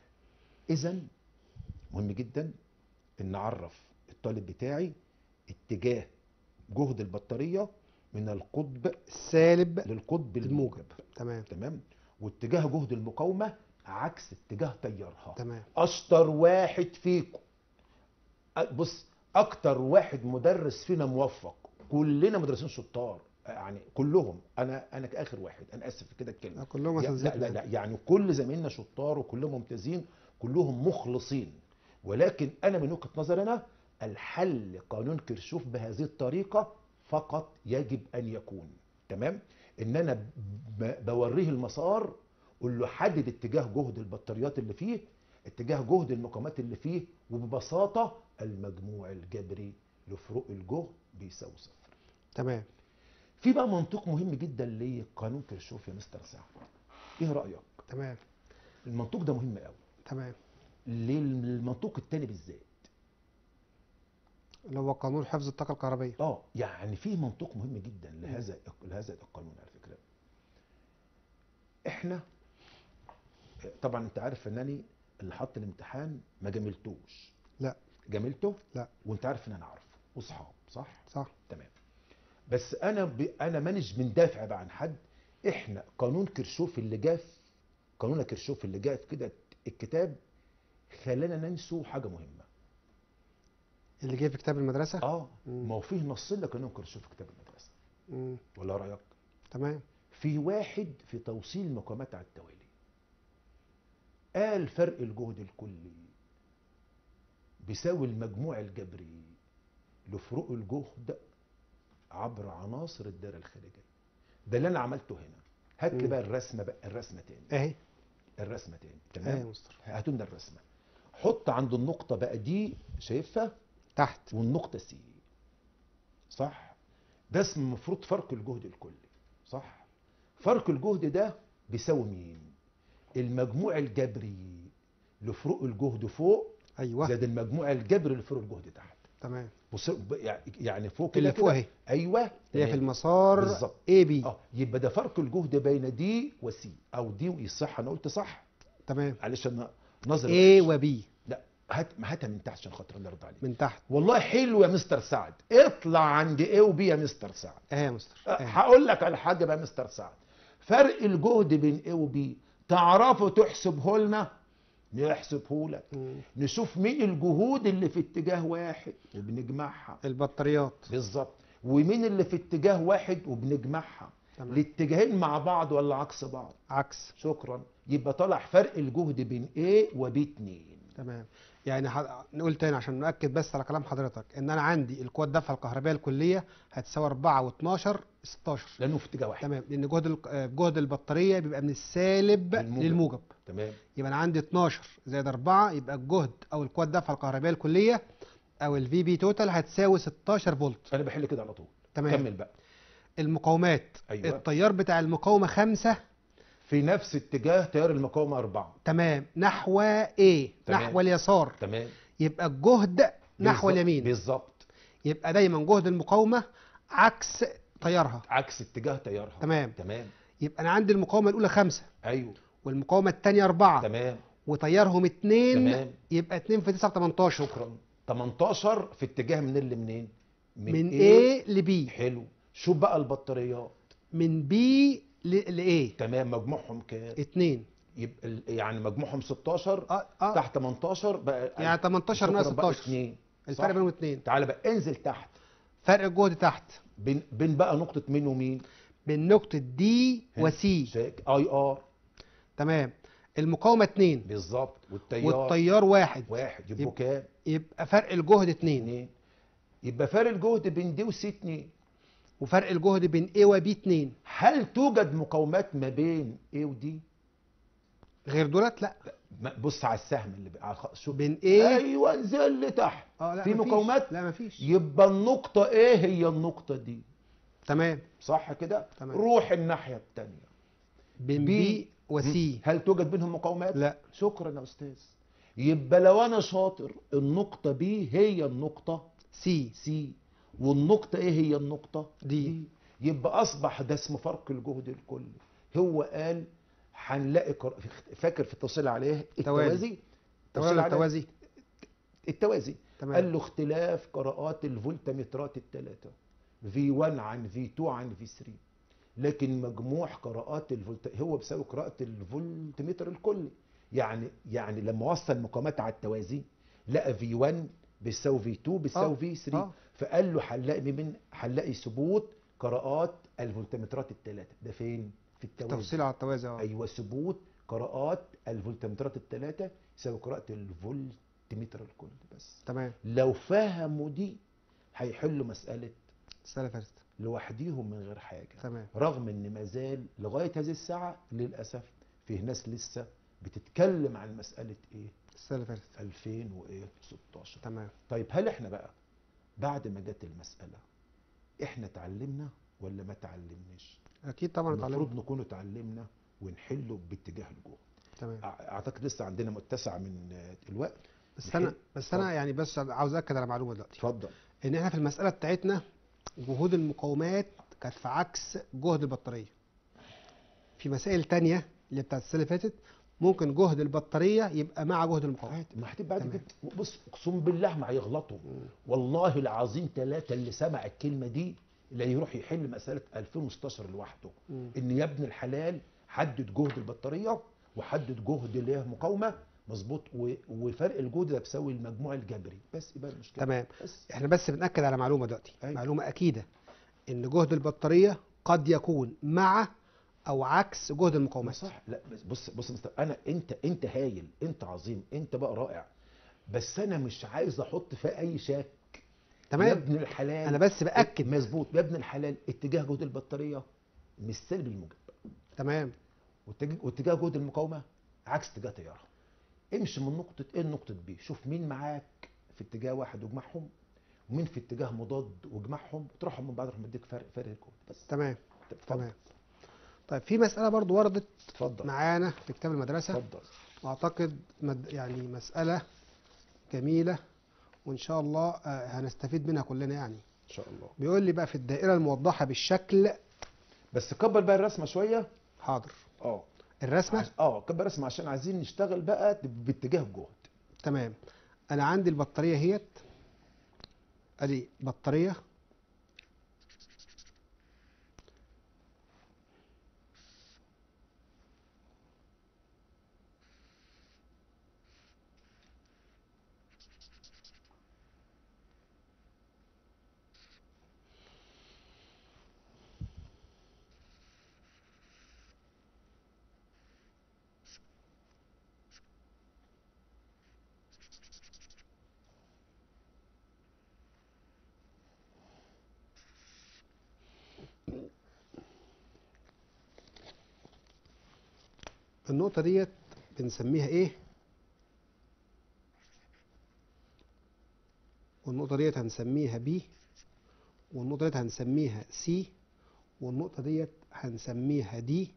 اذا مهم جدا ان نعرف الطالب بتاعي اتجاه جهد البطاريه من القطب السالب للقطب الموجب. الموجب تمام تمام واتجاه جهد المقاومه عكس اتجاه تيارها تمام اشطر واحد فيكم أ- بص اكتر واحد مدرس فينا موفق كلنا مدرسين شطار يعني كلهم انا انا كاخر واحد انا اسف في كده الكلمه كلهم يا- لا لا اساتذتنا لا يعني كل زمايلنا شطار وكلهم ممتازين كلهم مخلصين ولكن انا من وجهه نظري انا الحل قانون كرشوف بهذه الطريقه فقط يجب ان يكون تمام ان انا ب- بوريه المسار قول له حدد اتجاه جهد البطاريات اللي فيه اتجاه جهد المقاومات اللي فيه وببساطه المجموع الجبري لفروق الجهد بيساوي صفر تمام في بقى منطق مهم جدا لقانون كرشوف يا مستر سعد ايه رايك تمام المنطوق ده مهم قوي تمام للمنطوق التاني بالذات اللي هو قانون حفظ الطاقه الكهربائيه اه يعني في منطوق مهم جدا لهذا لهذا القانون على فكره احنا طبعا انت عارف انني اللي حط الامتحان ما جاملتوش لا جاملته لا وانت عارف ان انا عارفه واصحاب صح صح تمام بس انا ب... انا مانيش بندافع بقى عن حد احنا قانون كرشوف اللي جه في قانون كرشوف اللي جه في كده الكتاب خلانا ننسوا حاجه مهمه اللي جه في كتاب المدرسه اه مم. ما هو فيه نص لك قانون كرشوف في كتاب المدرسه مم. ولا رايك تمام في واحد في توصيل مقامات على التوالي قال فرق الجهد الكلي بيساوي المجموع الجبري لفروق الجهد عبر عناصر الدائره الخارجيه ده اللي انا عملته هنا هات لي مم. بقى الرسمه بقى الرسمه تاني اهي الرسمه تاني اهي يا تمام مستر هاتوا لنا الرسمه حط عند النقطه بقى دي شايفها تحت والنقطة سي صح ده اسم المفروض فرق الجهد الكلي صح فرق الجهد ده بيساوي مين المجموع الجبري لفروق الجهد فوق ايوه زائد المجموع الجبري لفروق الجهد تحت تمام بص ب- يعني فوق اللي كده فوق كده. اهي ايوه هي في تمام. المسار بالظبط. اي بي اه يبقى ده فرق الجهد بين دي وسي او دي ويصح انا قلت صح تمام معلش انا نظري اي وحش. وبي لا هات هاتها من تحت عشان خاطر الله يرضى عليك من تحت والله حلو يا مستر سعد اطلع عند ايه وبي يا مستر سعد اهي يا مستر اهي. هقول لك على حاجه بقى يا مستر سعد فرق الجهد بين ايه وبي تعرفوا تحسبه لنا نحسبه لك مم. نشوف مين الجهود اللي في اتجاه واحد وبنجمعها البطاريات بالظبط ومين اللي في اتجاه واحد وبنجمعها تمام الاتجاهين مع بعض ولا عكس بعض عكس شكرا يبقى طلع فرق الجهد بين ايه وبي 2 تمام يعني ح... نقول تاني عشان نأكد بس على كلام حضرتك ان انا عندي القوة الدفع الكهربائية الكلية هتساوي 4 و12 16 لانه في اتجاه واحد تمام لان جهد ال- آه، جهد البطارية بيبقى من السالب للموجب. للموجب تمام يبقى انا عندي 12 زائد 4 يبقى الجهد او القوة الدفع الكهربائية الكلية او الفي بي توتال هتساوي 16 فولت انا بحل كده على طول تمام كمل بقى المقاومات أيوة. التيار بتاع المقاومة 5 في نفس اتجاه تيار المقاومة أربعة تمام نحو ايه تمام. نحو اليسار تمام يبقى الجهد نحو بالظبط- اليمين بالظبط يبقى دايما جهد المقاومة عكس تيارها عكس اتجاه تيارها تمام. تمام يبقى أنا عندي المقاومة الأولى خمسة أيوه والمقاومة الثانية أربعة تمام وتيارهم اتنين تمام. يبقى اتنين في تسعة 18 شكرا 18 في اتجاه من اللي منين من إيه؟ A ل B حلو شوف بقى البطاريات من B ل ل A تمام مجموعهم كام اتنين يبقى ال- يعني مجموعهم 16 اه اه تحت 18 بقى يعني 18 ناقص 16 2 الفرق بينهم اتنين تعالى بقى انزل تحت فرق الجهد تحت بين بين بقى نقطة مين ومين بين نقطة D و C شايك اي ار تمام المقاومة اتنين بالظبط والتيار والتيار واحد واحد يبقوا يبقى- كام يبقى فرق الجهد اتنين اتنين يبقى فرق الجهد بين دي وسي اتنين وفرق الجهد بين A و B اتنين هل توجد مقاومات ما بين A ودي؟ غير دولت لا ما- بص على السهم اللي بقى على الخ- شوف بين A ايوه انزل لتحت اه لا في مفيش. مقاومات لا مفيش يبقى النقطة ايه هي النقطة دي؟ تمام صح كده؟ تمام. روح الناحية التانية بين B بي وسي هل توجد بينهم مقاومات؟ لا شكرا يا استاذ يبقى لو انا شاطر النقطة بي هي النقطة سي سي والنقطة ايه هي النقطة؟ دي يبقى اصبح ده اسمه فرق الجهد الكلي هو قال هنلاقي قر... فاكر في التوصيل عليه توازي. التوازي توازي عليه التوازي التوازي تمام قال له اختلاف قراءات الفولتمترات الثلاثة V1 عن V2 عن V3 لكن مجموع قراءات الفولت هو بيساوي قراءة الفولتمتر الكلي يعني يعني لما وصل مقامات على التوازي لقى V1 بيساوي V2 بيساوي V3 آه. فقال له هنلاقي من هنلاقي ثبوت قراءات الفولتمترات الثلاثة ده فين؟ في التوازي تفصيل على التوازي اه ايوه ثبوت قراءات الفولتمترات الثلاثه يساوي قراءه الفولتمتر الكل بس تمام لو فهموا دي هيحلوا مساله السنه اللي فاتت لوحديهم من غير حاجه تمام رغم ان ما زال لغايه هذه الساعه للاسف فيه ناس لسه بتتكلم عن مساله ايه السنه اللي فاتت 2016 تمام طيب هل احنا بقى بعد ما جت المساله احنا اتعلمنا ولا ما اتعلمناش اكيد طبعا اتعلمنا المفروض نكون اتعلمنا ونحله باتجاه الجهد تمام أع- اعتقد لسه عندنا متسع من آه، الوقت بس انا نحل. بس انا اتفضل. يعني بس عاوز اكد على معلومه دلوقتي اتفضل ان احنا في المساله بتاعتنا جهود المقاومات كانت في عكس جهد البطاريه في مسائل تانية اللي بتاعت السنه اللي فاتت ممكن جهد البطاريه يبقى مع جهد المقاومه عادي، ما هتبقى عادي تمام. جدا بص اقسم بالله ما هيغلطوا والله العظيم ثلاثه اللي سمع الكلمه دي اللي يروح يحل مساله 2016 لوحده مم. ان يا ابن الحلال حدد جهد البطاريه وحدد جهد اللي هي مقاومه مظبوط و- وفرق الجهد ده بيساوي المجموع الجبري بس يبقى المشكله تمام بس احنا بس بنأكد على معلومه دلوقتي أيوة. معلومه اكيده ان جهد البطاريه قد يكون مع او عكس جهد ما المقاومات صح لا بس بص بص يا مستر انا انت انت هايل انت عظيم انت بقى رائع بس انا مش عايز احط في اي شك يا تمام ابن الحلال انا بس باكد مظبوط يا ابن الحلال اتجاه جهد البطاريه مش سلبي الموجب تمام واتجاه واتجاه جهد المقاومه عكس اتجاه تيارها امشي من نقطه A لنقطه B شوف مين معاك في اتجاه واحد واجمعهم ومين في اتجاه مضاد واجمعهم وتروحهم من بعض راح مديك فرق فرق الجهد بس تمام اتفضل تمام طيب في مساله برضو وردت اتفضل معانا في كتاب المدرسه اتفضل واعتقد مد يعني مساله جميله وان شاء الله آه، هنستفيد منها كلنا يعني ان شاء الله بيقول لي بقى في الدائره الموضحه بالشكل بس كبر بقى الرسمه شويه حاضر اه الرسمه عش- اه كبر الرسمه عشان عايزين نشتغل بقى باتجاه الجهد تمام انا عندي البطاريه هيت ادي بطاريه النقطه ديت بنسميها ايه والنقطه ديت هنسميها بي والنقطه ديت هنسميها سي والنقطه ديت هنسميها دي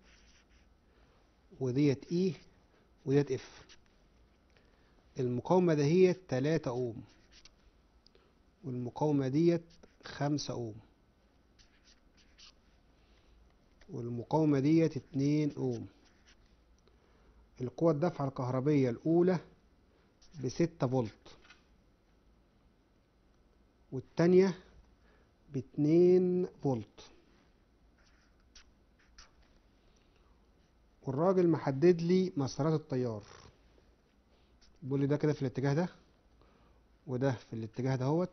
وديت اي وديت اف المقاومة دهيت 3 اوم والمقاومة ديت 5 اوم والمقاومة ديت 2 اوم القوة الدفعة الكهربية الأولى بستة فولت والتانية باتنين فولت والراجل محدد لي مسارات التيار بيقول لي ده كده في الاتجاه ده وده في الاتجاه دهوت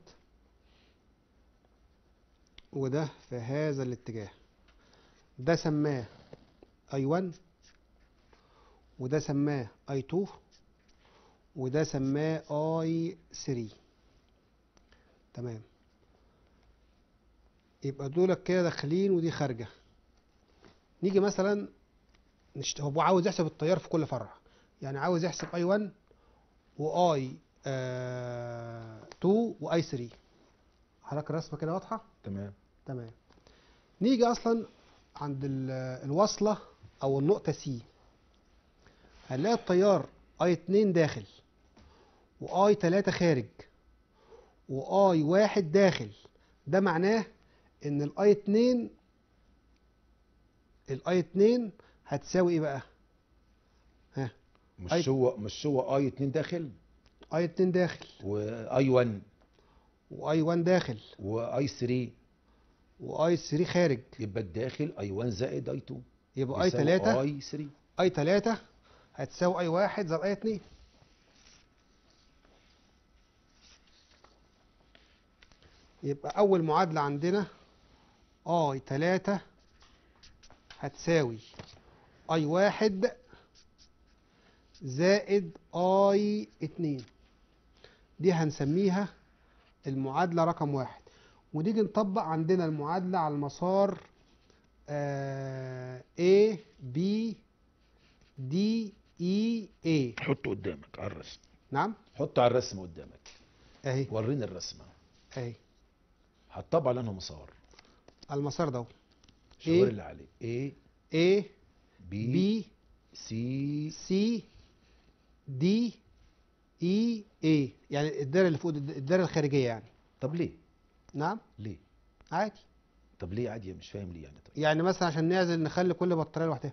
وده في هذا الاتجاه ده سماه اي 1 وده سماه اي 2 وده سماه اي 3 تمام يبقى دول كده داخلين ودي خارجه نيجي مثلا نشت... هو عاوز يحسب التيار في كل فرع يعني عاوز يحسب اي 1 واي 2 واي 3 حضرتك الرسمه كده واضحه تمام تمام نيجي اصلا عند ال- الوصله او النقطه سي هنلاقي التيار اي 2 داخل واي 3 خارج واي 1 داخل ده معناه ان الاي 2 الاي 2 هتساوي ايه بقى ها مش أي- هو مش هو اي 2 داخل اي 2 داخل واي 1 واي 1 داخل واي 3 واي 3 خارج يبقى الداخل اي 1 زائد اي 2 يبقى اي يساوي 3 اي 3 اي 3 هتساوي اي 1 زائد اي 2 يبقى اول معادله عندنا اي 3 هتساوي اي 1 زائد اي 2 دي هنسميها المعادله رقم واحد ونيجي نطبق عندنا المعادله على المسار آه A B D E A حطه قدامك على الرسم نعم حطه على الرسم قدامك اهي وريني الرسمه اهي هتطبق لنا مسار على المسار ده شاور A اللي عليه A A B B C C D E A يعني الدايره اللي فوق دي الدايره الخارجيه يعني طب ليه نعم ليه عادي طب ليه عادي مش فاهم ليه يعني طيب يعني مثلا عشان نعزل نخلي كل بطاريه لوحدها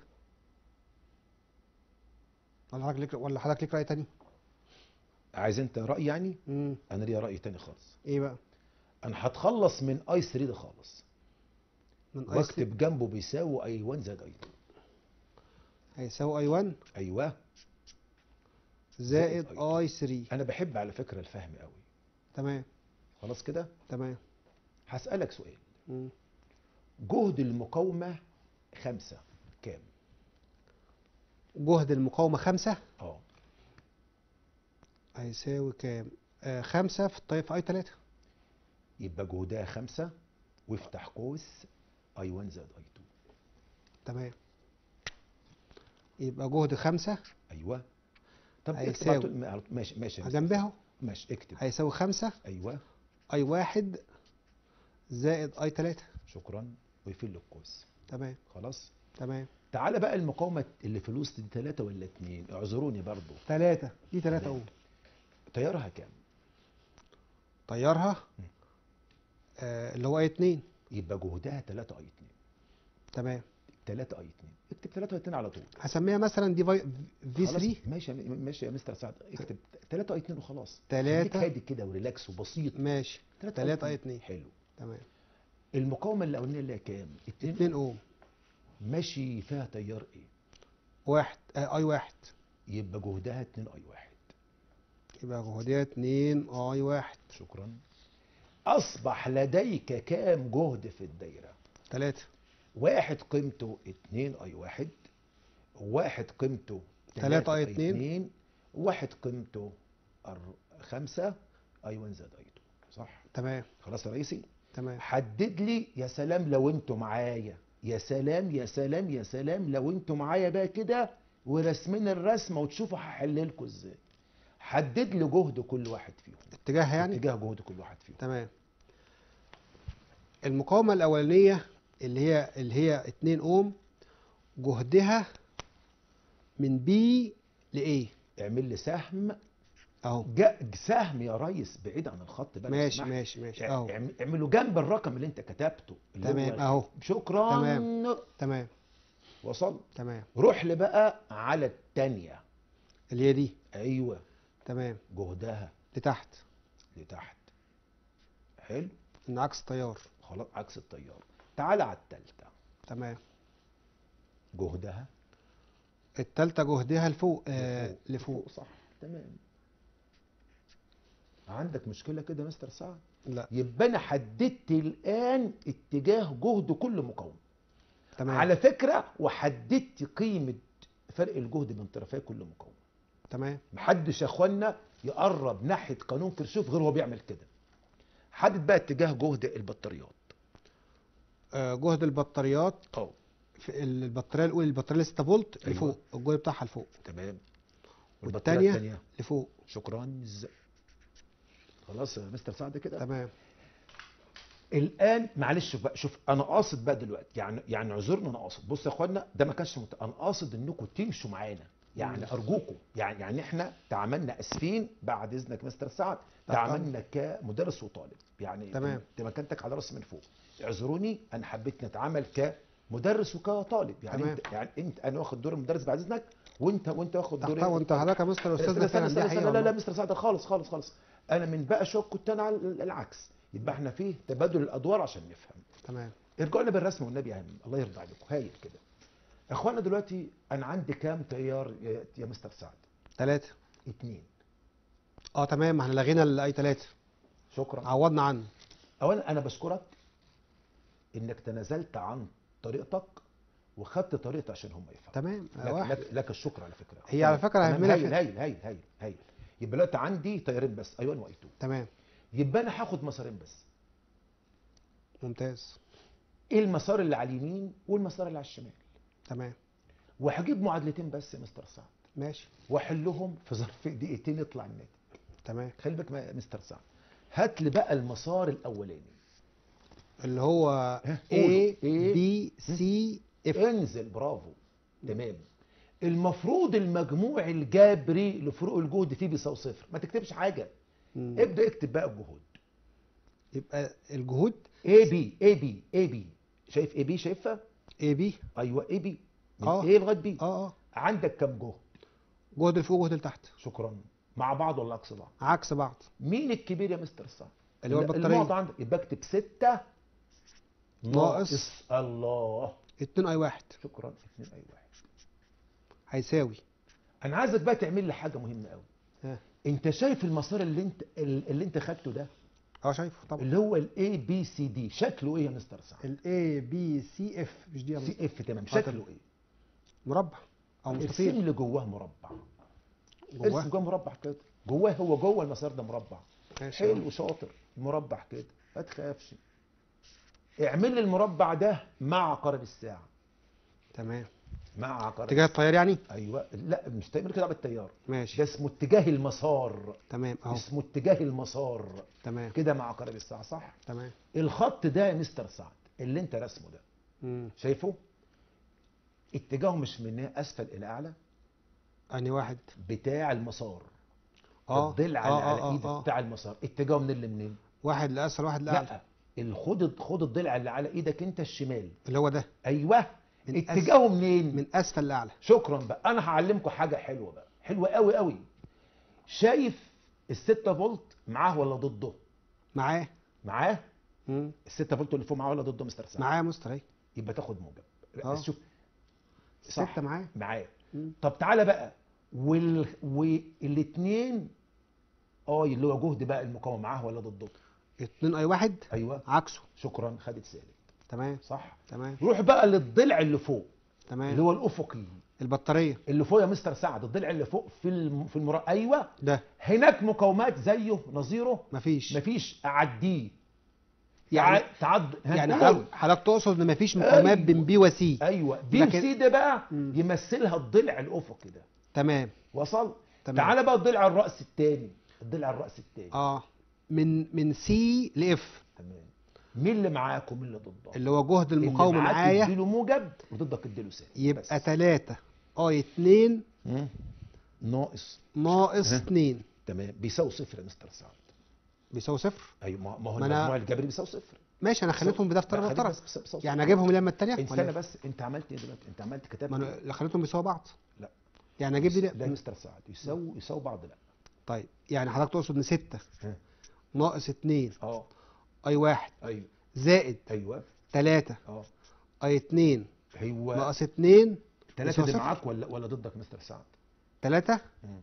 ولا حضرتك ليك ولا حضرتك ليك راي تاني عايز انت راي يعني امم انا ليا راي تاني خالص ايه بقى انا هتخلص من اي 3 ده خالص من اي واكتب جنبه بيساوي اي 1 زائد اي 2 هيساوي اي 1 ايوه زائد زائد اي 3 انا بحب على فكره الفهم قوي تمام خلاص كده تمام هسالك سؤال مم. جهد المقاومه خمسة كام جهد المقاومة خمسة اه هيساوي كام؟ آه خمسة في الطيب في اي تلاتة يبقى جهدها خمسة وافتح قوس اي 1 زائد اي 2 تمام يبقى جهد خمسة ايوه طب اكتب هيساوي. على طول- ما- على- ماشي ماشي يا مستر. جنبها اهو ماشي اكتب هيساوي خمسة ايوه اي واحد زائد اي تلاتة شكرا ويفل القوس تمام خلاص تمام تعالى بقى المقاومه اللي في الوسط دي ثلاثة ولا اتنين اعذروني برضو تلاتة دي تلاتة تمام. اهو تيارها كام طيرها مم. آه اللي هو اي اتنين يبقى جهدها 3 اي 2 تمام 3 اي 2 اكتب 3 اي 2 على طول هسميها مثلا دي في في خلاص؟ 3 ماشي يا م- ماشي يا مستر سعد اكتب 3 اي 2 وخلاص تلاتة. خليك هادي كده وريلاكس وبسيط ماشي 3 تلاتة اي اتنين حلو تمام المقاومه الاولانيه اللي هي كام 2 اتنين اوم ماشي فيها تيار ايه واحد آه اي واحد يبقى جهدها 2 اي 1 يبقى جهدية اتنين اي واحد شكرا اصبح لديك كام جهد في الدايره تلاتة واحد قيمته 2 اي 1 واحد قيمته تلاتة أي 2 اتنين. واحد قيمته 5 اي 1 زائد اي 2 صح تمام خلاص يا رئيسي تمام حدد لي يا سلام لو انتوا معايا يا سلام يا سلام يا سلام لو انتوا معايا بقى كده ورسمين الرسمه وتشوفوا هحل لكم ازاي حدد لي جهد كل واحد فيهم اتجاه يعني اتجاه جهد كل واحد فيهم تمام المقاومة الأولانية اللي هي اللي هي 2 أوم جهدها من بي لإيه؟ اعمل لي سهم أهو جا سهم يا ريس بعيد عن الخط بقى لو ماشي سمحت. ماشي ماشي اع- أهو اعم- اعمله جنب الرقم اللي انت كتبته اللي تمام هو أهو شكرا تمام. تمام وصل تمام روح لي بقى على التانية اللي هي دي ايوه تمام جهدها لتحت لتحت حلو انعكس التيار خلاص عكس التيار تعال على التالتة تمام جهدها التالتة جهدها لفوق آه لفوق. لفوق صح تمام عندك مشكلة كده يا مستر سعد لا يبقى انا حددت الان اتجاه جهد كل مقاومة تمام على فكرة وحددت قيمة فرق الجهد بين طرفي كل مقاومة تمام محدش يا اخوانا يقرب ناحية قانون كرشوف غير هو بيعمل كده حدد بقى اتجاه جهد البطاريات آه جهد البطاريات اه في البطارية الأولى البطارية 6 فولت أيوة. لفوق الجهد بتاعها لفوق تمام والتانية لفوق شكرا خلاص يا مستر سعد كده تمام الان معلش بقى شوف انا قاصد بقى دلوقتي يعني يعني اعذرني انا قاصد بص يا اخوانا ده ما كانش مت... انا قاصد انكم تمشوا معانا يعني ارجوكم يعني يعني احنا تعاملنا اسفين بعد اذنك مستر سعد تعاملنا كمدرس وطالب يعني تمام. انت مكانتك على راسي من فوق اعذروني انا حبيت نتعامل كمدرس وكطالب يعني تمام. انت يعني انت انا واخد دور المدرس بعد اذنك وانت وانت واخد دور تحت وانت حضرتك يا مستر استاذنا استنى فعلا استنى دي استنى حقيقة لا لا لا والله. مستر سعد خالص خالص خالص انا من بقى شوك كنت انا على العكس يبقى احنا فيه تبادل الادوار عشان نفهم تمام ارجعوا لنا بالرسم والنبي يا هم الله يرضى عليكم هايل كده اخوانا دلوقتي انا عندي كام تيار يا, يا مستر سعد تلاتة اتنين اه تمام ما احنا لغينا الاي 3 شكرا عوضنا عنه اولا انا بشكرك انك تنازلت عن طريقتك وخدت طريقتي عشان هم يفهموا تمام آه، لك, واحد لك, لك الشكر على فكره هي على فكرة تمام، هيعملها هايل في- هايل هايل هايل هايل يبقى دلوقتي عندي تيارين بس اي 1 واي 2 تمام يبقى انا هاخد مسارين بس ممتاز ايه المسار اللي على اليمين والمسار اللي على الشمال تمام وهجيب معادلتين بس يا مستر سعد ماشي واحلهم في ظرف دقيقتين يطلع الناتج تمام خلي بالك يا مستر سعد هات لي بقى المسار الاولاني اللي هو ها، A قولوا. B C F انزل برافو تمام المفروض المجموع الجبري لفروق الجهد فيه بيساوي صفر ما تكتبش حاجه مم. ابدا اكتب بقى الجهود يبقى الجهود اي بي اي بي اي بي شايف اي بي شايفها A B ايوه اي بي من آه. ايه لغايه بي اه اه عندك كام جهد جهد لفوق وجهد لتحت شكرا مع بعض ولا عكس بعض عكس بعض مين الكبير يا مستر سعد اللي هو لا، البطارية. المعطى عندك يبقى اكتب 6 ناقص. الله 2 اي 1 شكرا 2 اي واحد هيساوي انا عايزك بقى تعمل لي حاجه مهمه قوي ها انت شايف المسار اللي انت اللي انت خدته ده اه شايفه طبعا اللي هو الاي بي سي دي شكله ايه يا مستر سعد الاي بي سي اف مش دي يا مستر. سي اف تمام آه، شكله تمام. ايه مربع او السن مستطيل اللي جواه مربع جواه ارسم جواه مربع كده جواه هو جوه المسار ده مربع ماشي حلو شاطر مربع كده ما تخافش اعمل لي المربع ده مع عقارب الساعه تمام مع عقارب اتجاه التيار يعني ايوه لا مش تعمل كده بالتيار ده ماشي اسمه اتجاه المسار تمام اهو اسمه اتجاه المسار تمام كده مع عقارب الساعه صح تمام الخط ده يا مستر سعد اللي انت رسمه ده مم. شايفه اتجاهه مش من اسفل الى اعلى انهي واحد بتاع المسار اه الضلع آه، اللي على آه، ايدك آه. بتاع المسار اتجاهه منين لمنين واحد لاسفل واحد لاعلى لا الخد خد الضلع اللي على ايدك انت الشمال اللي هو ده ايوه من اتجاهه منين من اسفل لاعلى شكرا بقى انا هعلمكم حاجه حلوه بقى حلوه قوي قوي شايف الستة فولت معاه ولا ضده معاه معاه مم. الستة فولت اللي فوق معاه ولا ضده مستر سعد معاه يا مستر اهي يبقى تاخد موجب آه. شوف صح. ستة معاه معاه مم. طب تعالى بقى وال... والاثنين اه اللي هو جهد بقى المقاومه معاه ولا ضده اتنين اي واحد ايوه عكسه شكرا خدت سالب تمام صح تمام روح بقى للضلع اللي فوق اللي تمام هو الافقي البطارية اللي فوق يا مستر سعد الضلع اللي فوق في الم... في المرا ايوه ده هناك مقاومات زيه نظيره مفيش مفيش اعديه يعني- يعني تعد يعني هنقول. حضرتك حضرتك تقصد ان مفيش مقاومات أيوة. بين بي وسي ايوه بي لكن- وسي ده بقى مم. يمثلها الضلع الافقي ده تمام وصل تمام. تعالى بقى الضلع الراس الثاني الضلع الراس الثاني اه من من سي لاف تمام مين اللي معاك ومين اللي ضدك اللي هو جهد المقاومة اللي معاك معايا اديله موجب وضدك اديله سالب يبقى بس. تلاتة اي اتنين مم. ناقص ناقص ها. اتنين تمام بيساوي صفر يا مستر سعد بيساوي صفر ايوه ما ما هو ما أنا- المجموع الجبري بيساوي صفر ماشي انا خليتهم بده في طرف لا، وده في خليك طرف بس بيساوي يعني صفر. اجيبهم لما التانية انت ولا استنى إيه؟ بس انت عملت ايه دلوقتي انت عملت كتبت ما انا اللي خليتهم بيساوي بعض لا. يعني اجيب دي لا يا لا مستر سعد يساوي يساوي بعض لا طيب يعني حضرتك تقصد ان ستة ها. ناقص اتنين اه اي واحد ايوه زائد ايوه تلاتة اه اي اتنين هو ناقص اتنين ثلاثة يساوي دي صفر. معاك ولا ولا ضدك مستر سعد؟ تلاتة مم.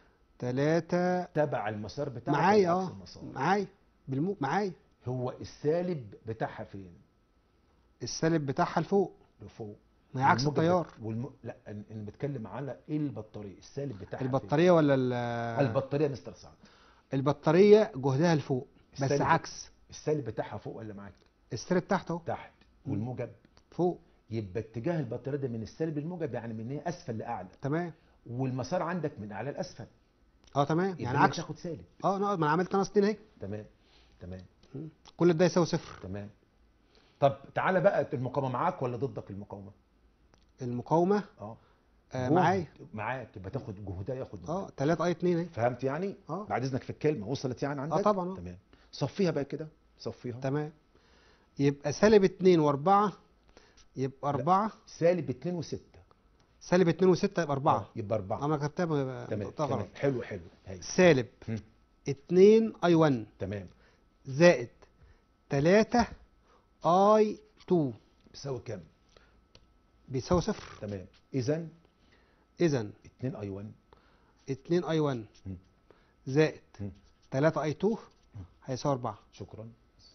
تلاتة تبع المسار بتاعك معايا ولا عكس اه المسار؟ معايا بالمو معايا هو السالب بتاعها فين؟ السالب بتاعها لفوق لفوق ما هي عكس والموجب التيار بت- والم... لا انا أنا بتكلم على ايه البطاريه السالب بتاعها البطارية ولا ال- فين؟ البطاريه مستر سعد البطارية جهدها لفوق بس السالب- عكس السالب بتاعها فوق ولا معاك؟ السالب تحت اهو تحت مم. والموجب فوق يبقى اتجاه البطاريه ده من السالب للموجب يعني من هي اسفل لاعلى تمام والمسار عندك من اعلى لاسفل اه تمام يبقى يعني هي عكس تاخد سالب اه نقعد ما انا عملت ناقص اتنين اهي تمام تمام كل ده يساوي صفر تمام طب تعالى بقى المقاومه معاك ولا ضدك المقاومه؟ المقاومة اه آه جهد معايا معاك يبقى تاخد جهدها ياخد موجب. اه تلاتة اي اتنين اهي فهمت يعني؟ اه بعد اذنك في الكلمه وصلت يعني عندك؟ طبعا، آه. تمام صفيها بقى كده صفيها تمام يبقى سالب اتنين واربعة يبقى اربعة سالب 2 و6 سالب اتنين وستة يبقى اربعة يبقى 4 انا كتبتها ب- تمام نقطة تمام غلط حلو حلو هاي سالب مم. اتنين اي 1 تمام زائد تلاتة اي 2 بيساوي كام؟ بيساوي صفر تمام اذا اذا 2 اي 1 اتنين اي 1 مم. زائد مم. تلاتة اي 2 هيساوي اربعة شكرا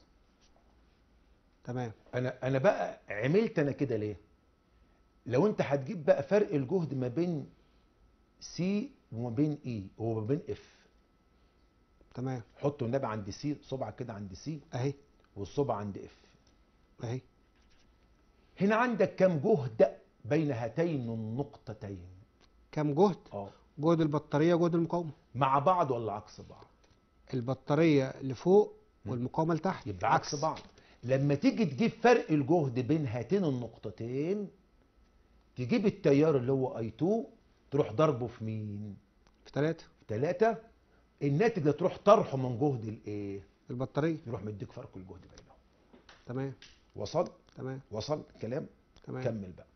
تمام انا انا بقى عملت انا كده ليه؟ لو انت هتجيب بقى فرق الجهد ما بين سي وما بين اي وما بين اف تمام حط النبي عند سي صبعك كده عند سي اهي والصبع عند اف اهي هنا عندك كم جهد بين هاتين النقطتين كام جهد اه جهد البطارية وجهد المقاومة مع بعض ولا عكس بعض البطارية لفوق مم. والمقاومة لتحت يبقى عكس بعض لما تيجي تجيب فرق الجهد بين هاتين النقطتين تجيب التيار اللي هو اي 2 تروح ضربه في مين في تلاتة في 3 الناتج ده تروح طرحه من جهد الايه البطارية يروح مديك فرق الجهد بينهم تمام وصل تمام وصل الكلام تمام كمل بقى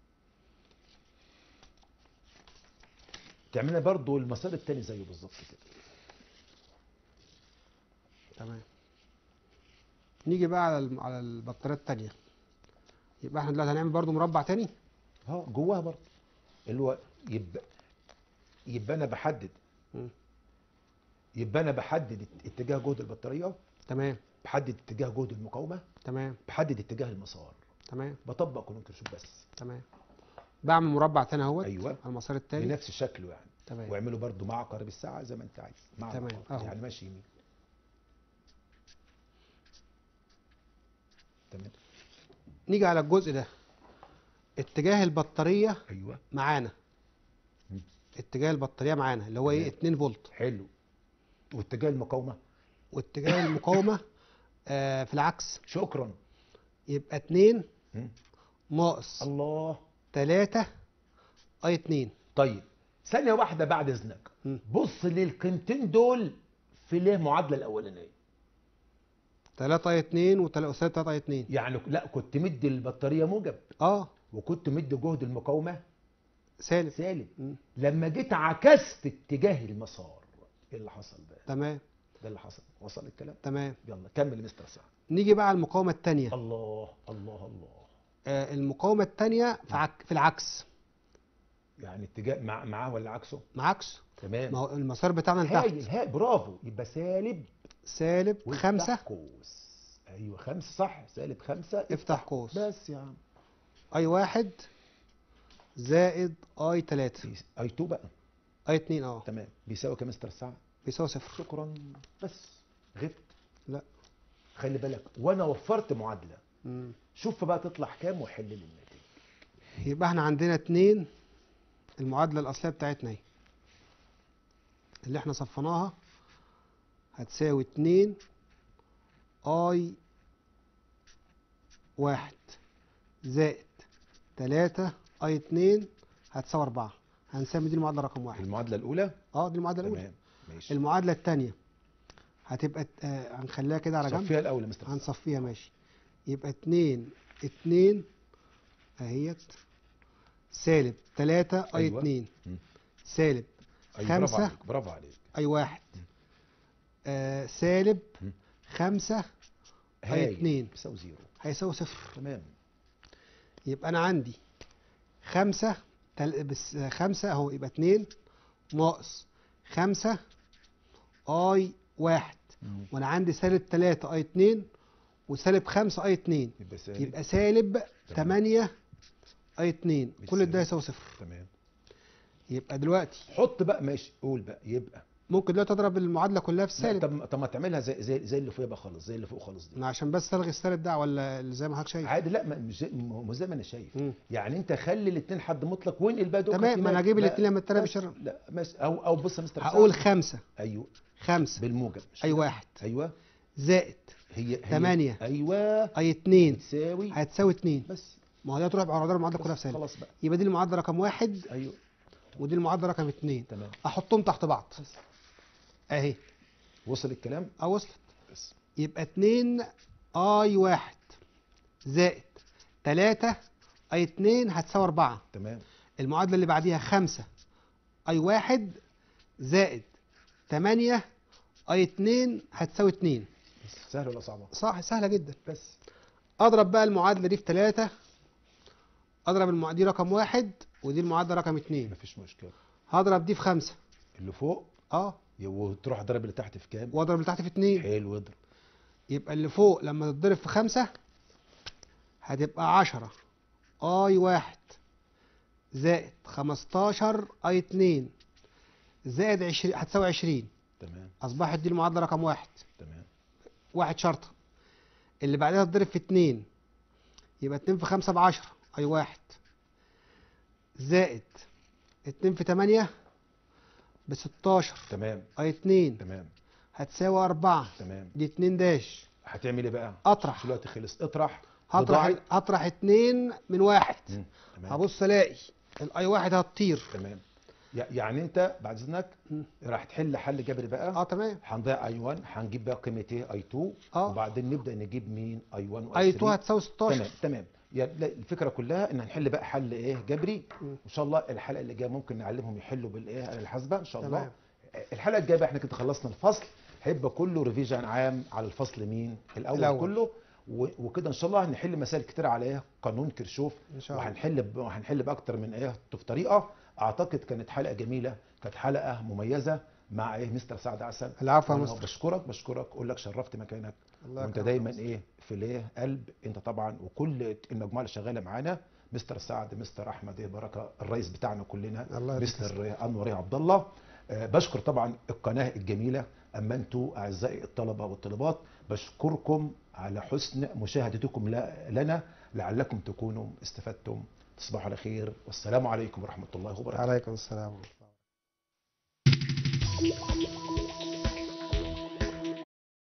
تعملها برضو المسار التاني زيه بالظبط كده تمام نيجي بقى على الم- على البطارية التانية يبقى احنا دلوقتي هنعمل برضو مربع تاني اه جواها برضه اللي هو يبقى يبقى انا بحدد مم. يبقى انا بحدد ات- اتجاه جهد البطاريه تمام بحدد اتجاه جهد المقاومه تمام بحدد اتجاه المسار تمام بطبق قانون كيرشوف بس تمام بعمل مربع تاني اهوت ايوه على المسار التاني بنفس شكله يعني تمام واعمله برضو مع عقارب الساعه زي ما انت عايز مع تمام، العقارب. أهو. يعني ماشي يمين تمام نيجي على الجزء ده اتجاه البطاريه ايوه معانا مم. اتجاه البطاريه معانا اللي هو ايه تمام. 2 فولت حلو واتجاه المقاومه واتجاه المقاومه آه في العكس شكرا يبقى 2 مم. ناقص الله 3 اي 2 طيب ثانيه واحده بعد اذنك مم. بص للقيمتين دول في ليه معادله الاولانيه 3 اي 2 و3 اي 2 يعني لا كنت مدي البطاريه موجب اه وكنت مدي جهد المقاومه سالب سالب مم. لما جيت عكست اتجاه المسار ايه اللي حصل بقى تمام ده اللي حصل وصل الكلام تمام يلا كمل يا مستر سعد نيجي بقى على المقاومه الثانيه الله الله الله آه المقاومه الثانيه في, عك... في العكس يعني اتجاه مع معاه ولا عكسه مع عكس ما تمام هو المسار بتاعنا لتحت هايل هاي برافو يبقى سالب سالب وافتح 5 قوس ايوه خمسة صح سالب خمسة افتح قوس بس يا عم اي 1 زائد اي 3 اي 2 بقى اي 2 اه تمام بيساوي كام مستر سعد بيساوي صفر شكرا بس غبت لا خلي بالك وانا وفرت معادله مم. شوف بقى تطلع كام وحل لي الناتج يبقى احنا عندنا 2 المعادله الاصليه بتاعتنا اهي اللي احنا صفناها هتساوي 2 اي واحد زائد 3 اي 2 هتساوي 4 هنسمي دي المعادله رقم واحد المعادله الاولى اه دي المعادله الاولى تمام ماشي المعادله الثانيه هتبقى آه هنخليها كده على جنب صفيها الاول يا مستر سعد. هنصفيها ماشي يبقى 2 2 اهيت سالب 3 اي أيوة. 2 مم. سالب أيوة برافو خمسة. عليك برافو عليك اي واحد آه سالب مم. 5 اي هايل. 2 بيساوي زيرو هيساوي صفر تمام يبقى انا عندي 5 تل... بس 5 اهو يبقى 2 ناقص 5 اي واحد مم. وانا عندي سالب 3 اي 2 وسالب 5 اي 2 يبقى سالب يبقى سالب تمام. 8 اي 2 كل بالسالب. ده يساوي صفر تمام يبقى دلوقتي حط بقى ماشي قول بقى يبقى ممكن دلوقتي اضرب المعادله كلها في لا، سالب طب طب ما تعملها زي زي زي اللي فوق بقى خالص زي اللي فوق خالص دي أنا عشان بس الغي السالب ده ولا اللي زي ما حضرتك شايف عادي لا ما- مش زي ما هو زي ما انا شايف مم. يعني انت خلي الاثنين حد مطلق وانقل بقى دول تمام، ما أنا هجيب الاتنين لما التاني بس- بشر- لا ماشي او او بص يا مستر هقول سعد. 5 ايوه 5 بالموجب مش اي كده؟ واحد ايوه زائد هي هي تمانية. ايوه اي 2 تساوي هتساوي 2 بس ما هو ده تروح بعرض المعادله كلها بس في سالب خلاص بقى يبقى دي المعادله رقم واحد ايوه ودي المعادله رقم 2 تمام احطهم تحت بعض بس اهي وصل الكلام اه وصلت بس يبقى 2 اي واحد زائد 3 اي 2 هتساوي 4 تمام المعادله اللي بعديها 5 اي واحد زائد 8 اي 2 هتساوي 2 بس سهل ولا صعبه صح سهله جدا بس اضرب بقى المعادله دي في 3 اضرب المعادله دي رقم واحد ودي المعادله رقم 2 مفيش مشكله هضرب دي في 5 اللي فوق اه وتروح ضرب اللي تحت في كام واضرب اللي تحت في 2 حلو اضرب يبقى اللي فوق لما تتضرب في 5 هتبقى 10 اي واحد زائد 15 اي 2 زائد 20 هتساوي 20 تمام اصبحت دي المعادله رقم واحد تمام واحد شرطه اللي بعدها تضرب في 2 يبقى 2 في 5 ب 10 اي واحد زائد 2 في 8 ب 16 تمام اي 2 تمام هتساوي 4 تمام دي 2 داش هتعمل ايه بقى اطرح مش الوقت خلص اطرح هطرح بضاعة. هطرح 2 من واحد مم. تمام هبص الاقي الاي واحد هتطير تمام يع- يعني انت بعد اذنك مم. راح تحل حل جبري بقى اه تمام هنضيع اي 1 هنجيب بقى قيمه ايه اي 2 آه. وبعدين نبدا نجيب مين اي 1 اي 2 هتساوي 16 تمام تمام يعني لا، الفكره كلها ان هنحل بقى حل ايه جبري مم. ان شاء الله الحلقه اللي جايه ممكن نعلمهم يحلوا بالايه آلة الحاسبه ان شاء الله تمام. الحلقه الجايه بقى احنا كده خلصنا الفصل هيبقى كله ريفيجن عام على الفصل مين الاول, الأول. كله و- وكده ان شاء الله هنحل مسائل كتير على ايه قانون كرشوف ان شاء الله وهنحل ب... وهنحل باكتر من ايه في طريقه اعتقد كانت حلقه جميله كانت حلقه مميزه مع ايه مستر سعد عسل العفو يا وأنا مستر بشكرك بشكرك اقول لك شرفت مكانك الله وانت يكرمك. دايما ايه في ليه قلب انت طبعا وكل المجموعه اللي شغاله معانا مستر سعد مستر احمد ايه بركه الرئيس بتاعنا كلنا الله يديك مستر انور إيه عبد الله آه، بشكر طبعا القناه الجميله اما انتوا اعزائي الطلبه والطالبات بشكركم على حسن مشاهدتكم ل- لنا لعلكم تكونوا استفدتم تصبحوا على خير والسلام عليكم ورحمه الله وبركاته عليكم السلام ورحمة الله